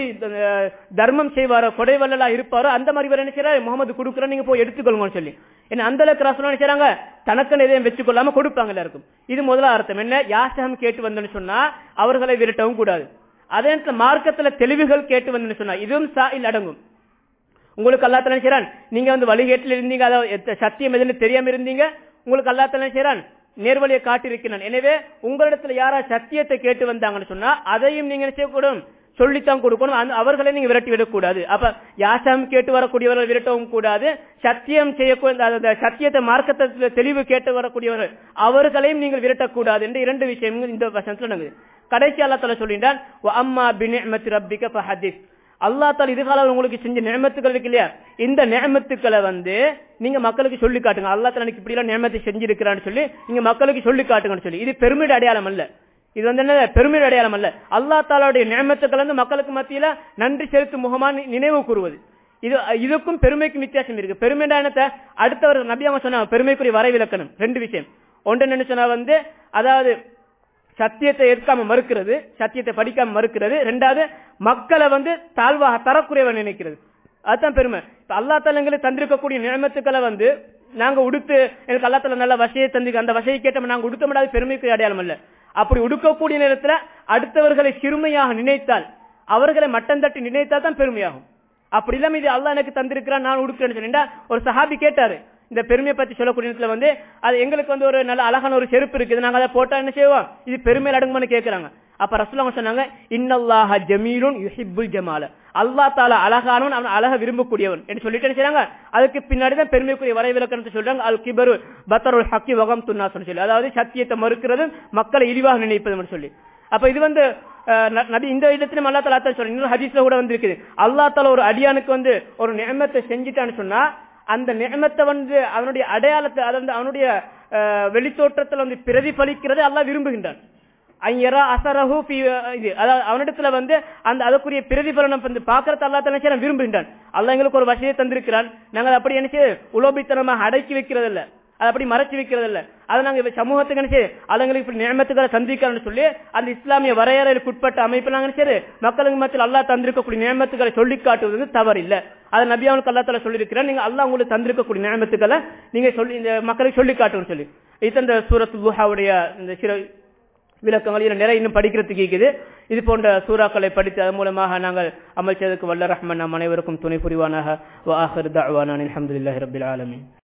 தர்மம் செய்வாரோ கொடை வல்லலா இருப்பாரோ அந்த மாதிரி இவர் என்ன செய்யறாரு முகமது கொடுக்குற நீங்க போய் எடுத்துக்கொள்ளுங்கன்னு சொல்லி என்ன அந்த அளவுக்கு ரசனம் என்ன செய்யறாங்க தனக்குன்னு எதையும் வச்சுக்கொள்ளாம கொடுப்பாங்க எல்லாருக்கும் இது முதல்ல அர்த்தம் என்ன யாசகம் கேட்டு வந்தோன்னு சொன்னா அவர்களை விரட்டவும் கூடாது அதே நேரத்தில் மார்க்கத்துல தெளிவுகள் கேட்டு வந்தோன்னு சொன்னா இதுவும் சாயில் அடங்கும் உங்களுக்கு அல்லா தலை செய்யறான் நீங்க வந்து வழிகேட்டில் இருந்தீங்க அதாவது சத்தியம் எதுன்னு தெரியாம இருந்தீங்க உங்களுக்கு அல்லா தலை செய்யறான் நேர்வழியை காட்டியிருக்கிறான் எனவே உங்களிடத்துல யாரா சத்தியத்தை கேட்டு வந்தாங்கன்னு சொன்னா அதையும் நீங்க செய்யக்கூடும் சொல்லித்தான் கொடுக்கணும் அந்த அவர்களை நீங்க விரட்டி விடக்கூடாது அப்ப யாசம் கேட்டு வரக்கூடியவர்கள் விரட்டவும் கூடாது சத்தியம் செய்யக்கூடிய சத்தியத்தை மார்க்கத்தை தெளிவு கேட்டு வரக்கூடியவர்கள் அவர்களையும் நீங்கள் விரட்டக்கூடாது என்று இரண்டு விஷயங்கள் இந்த வசனத்துல நடக்குது கடைசி அல்லா தலை சொல்லின்றான் அம்மா பினிமத்தி ரப்பிக்க ஃபஹதீஸ் அல்லா தால இதுகால உங்களுக்கு செஞ்ச நியமத்துக்கள் இருக்கு இல்லையா இந்த நியமத்துக்களை வந்து நீங்க மக்களுக்கு சொல்லி காட்டுங்க அல்லா தால எனக்கு இப்படி எல்லாம் நியமத்தை செஞ்சிருக்கிறான்னு சொல்லி நீங்க மக்களுக்கு சொல்லி காட்டுங்கன்னு சொல்லி இது பெருமிட அடையாளம் அல்ல இது வந்து என்ன பெருமிட அடையாளம் அல்ல அல்லா தாலாவுடைய நியமத்துக்கள் வந்து மக்களுக்கு மத்தியில நன்றி செலுத்தும் முகமா நினைவு கூறுவது இது இதுக்கும் பெருமைக்கும் வித்தியாசம் இருக்கு பெருமைடா என்னத்தை அடுத்தவர் நபி அவங்க சொன்னாங்க பெருமைக்குரிய வரைவிலக்கணம் ரெண்டு விஷயம் ஒன்று என்ன சொன்னா வந்து அதாவது சத்தியத்தை ஏற்காம மறுக்கிறது சத்தியத்தை படிக்காம மறுக்கிறது ரெண்டாவது மக்களை வந்து தாழ்வாக தரக்குறைவ நினைக்கிறது அதுதான் பெருமை இப்ப அல்லா தால எங்களுக்கு தந்திருக்கக்கூடிய நியமத்துக்களை வந்து நாங்க உடுத்து எனக்கு அல்லா தால நல்ல வசையை தந்து அந்த வசையை கேட்டோம் நாங்க உடுத்த முடியாத பெருமைக்கு அடையாளம் அல்ல அப்படி உடுக்கக்கூடிய நேரத்துல அடுத்தவர்களை சிறுமையாக நினைத்தால் அவர்களை மட்டம் தட்டி நினைத்தால் தான் பெருமையாகும் அப்படி இல்லாம இது அல்லாஹ் எனக்கு தந்திருக்கிறான் நான் உடுக்கிறேன்னு சொன்னா ஒரு சஹாபி கேட்டாரு இந்த பெருமையை பத்தி சொல்லக்கூடிய நேரத்துல வந்து அது எங்களுக்கு வந்து ஒரு நல்ல அழகான ஒரு செருப்பு இருக்குது நாங்க அதை போட்டா என்ன செய்வோம் இது பெருமையில் அடங்குமான்னு கேட்கறாங்க அப்ப ரசூலுல்லாஹ் சொன்னாங்க இன்னல்லாஹ ஜமீலுன் யுஹிப்புல் ஜமால அல்லாஹ் தாலா அழகானவன் அவன் அழக விரும்பக்கூடியவன் என்று சொல்லிட்டு என்ன செய்றாங்க அதுக்கு பின்னாடி தான் பெருமைக்குரிய வரைவிலக்கணத்தை சொல்றாங்க அல் கிபரு பத்தருல் ஹக்கி வகம் துன்னா சொல்லி அதாவது சத்தியத்தை மறுக்கிறது மக்களை இழிவாக நினைப்பதுன்னு சொல்லி அப்ப இது வந்து அஹ், ந- நபி இந்த இடத்துல அல்லா தாலா சொல்லி இன்னொரு ஹதீஸ்ல கூட வந்து இருக்குது அல்லா தாலா ஒரு அடியானுக்கு வந்து ஒரு நியமத்தை செஞ்சுட்டான்னு சொன்னா அந்த நியமத்தை வந்து அவனுடைய அடையாளத்தை அதாவது அவனுடைய அஹ், வெளித்தோற்றத்துல வந்து பிரதிபலிக்கிறதை அல்லாஹ் விரும்புகின்றான் ஐயரா அசரஹு ஃபி இது அதாவது அவனிடத்துல வந்து அந்த அதற்குரிய பிரதிபலனம் வந்து பாக்குறது அல்லா தலை செய்ய விரும்புகின்றான் அல்லாஹ் எங்களுக்கு ஒரு வசதியை தந்திருக்கிறான் நாங்க அதை அப்படி என்ன செய்ய உலோபித்தனமாக அடக்கி வைக்கிறது இல்ல அதை அப்படி மறைச்சு வைக்கிறது இல்ல அதை நாங்க இப்ப சமூகத்துக்கு என்ன செய்ய அதுங்களுக்கு இப்படி நியமத்துக்களை சந்திக்கிறோம்னு சொல்லி அந்த இஸ்லாமிய வரையறைக்கு உட்பட்ட அமைப்பு நாங்க என்ன செய்யுது மக்களுக்கு மத்தியில் அல்லாஹ் தந்திருக்கக்கூடிய நியமத்துக்களை சொல்லி காட்டுவது வந்து தவறு இல்ல அதை நபியாவுக்கு அல்லா தலா சொல்லியிருக்கிறேன் நீங்க அல்லாஹ் உங்களுக்கு தந்திருக்கக்கூடிய நியமத்துக்களை நீங்க சொல்லி இந்த மக்களுக்கு சொல்லி காட்டுன்னு சொல்லி இது இந்த சூரத் துஹாவுடைய இந்த சிற விளக்கங்கள் இதுல நிறைய இன்னும் படிக்கிறதுக்கு இருக்குது இது போன்ற சூறாக்களை படித்து அதன் மூலமாக நாங்கள் அமல் செய்ததுக்கு வல்ல ரஹ்மன் நம் அனைவருக்கும் துணை புரிவானாக வ ஆஹிர் தஅவானா அல்ஹம்துலில்லாஹி ரப்பில் ஆலமீன்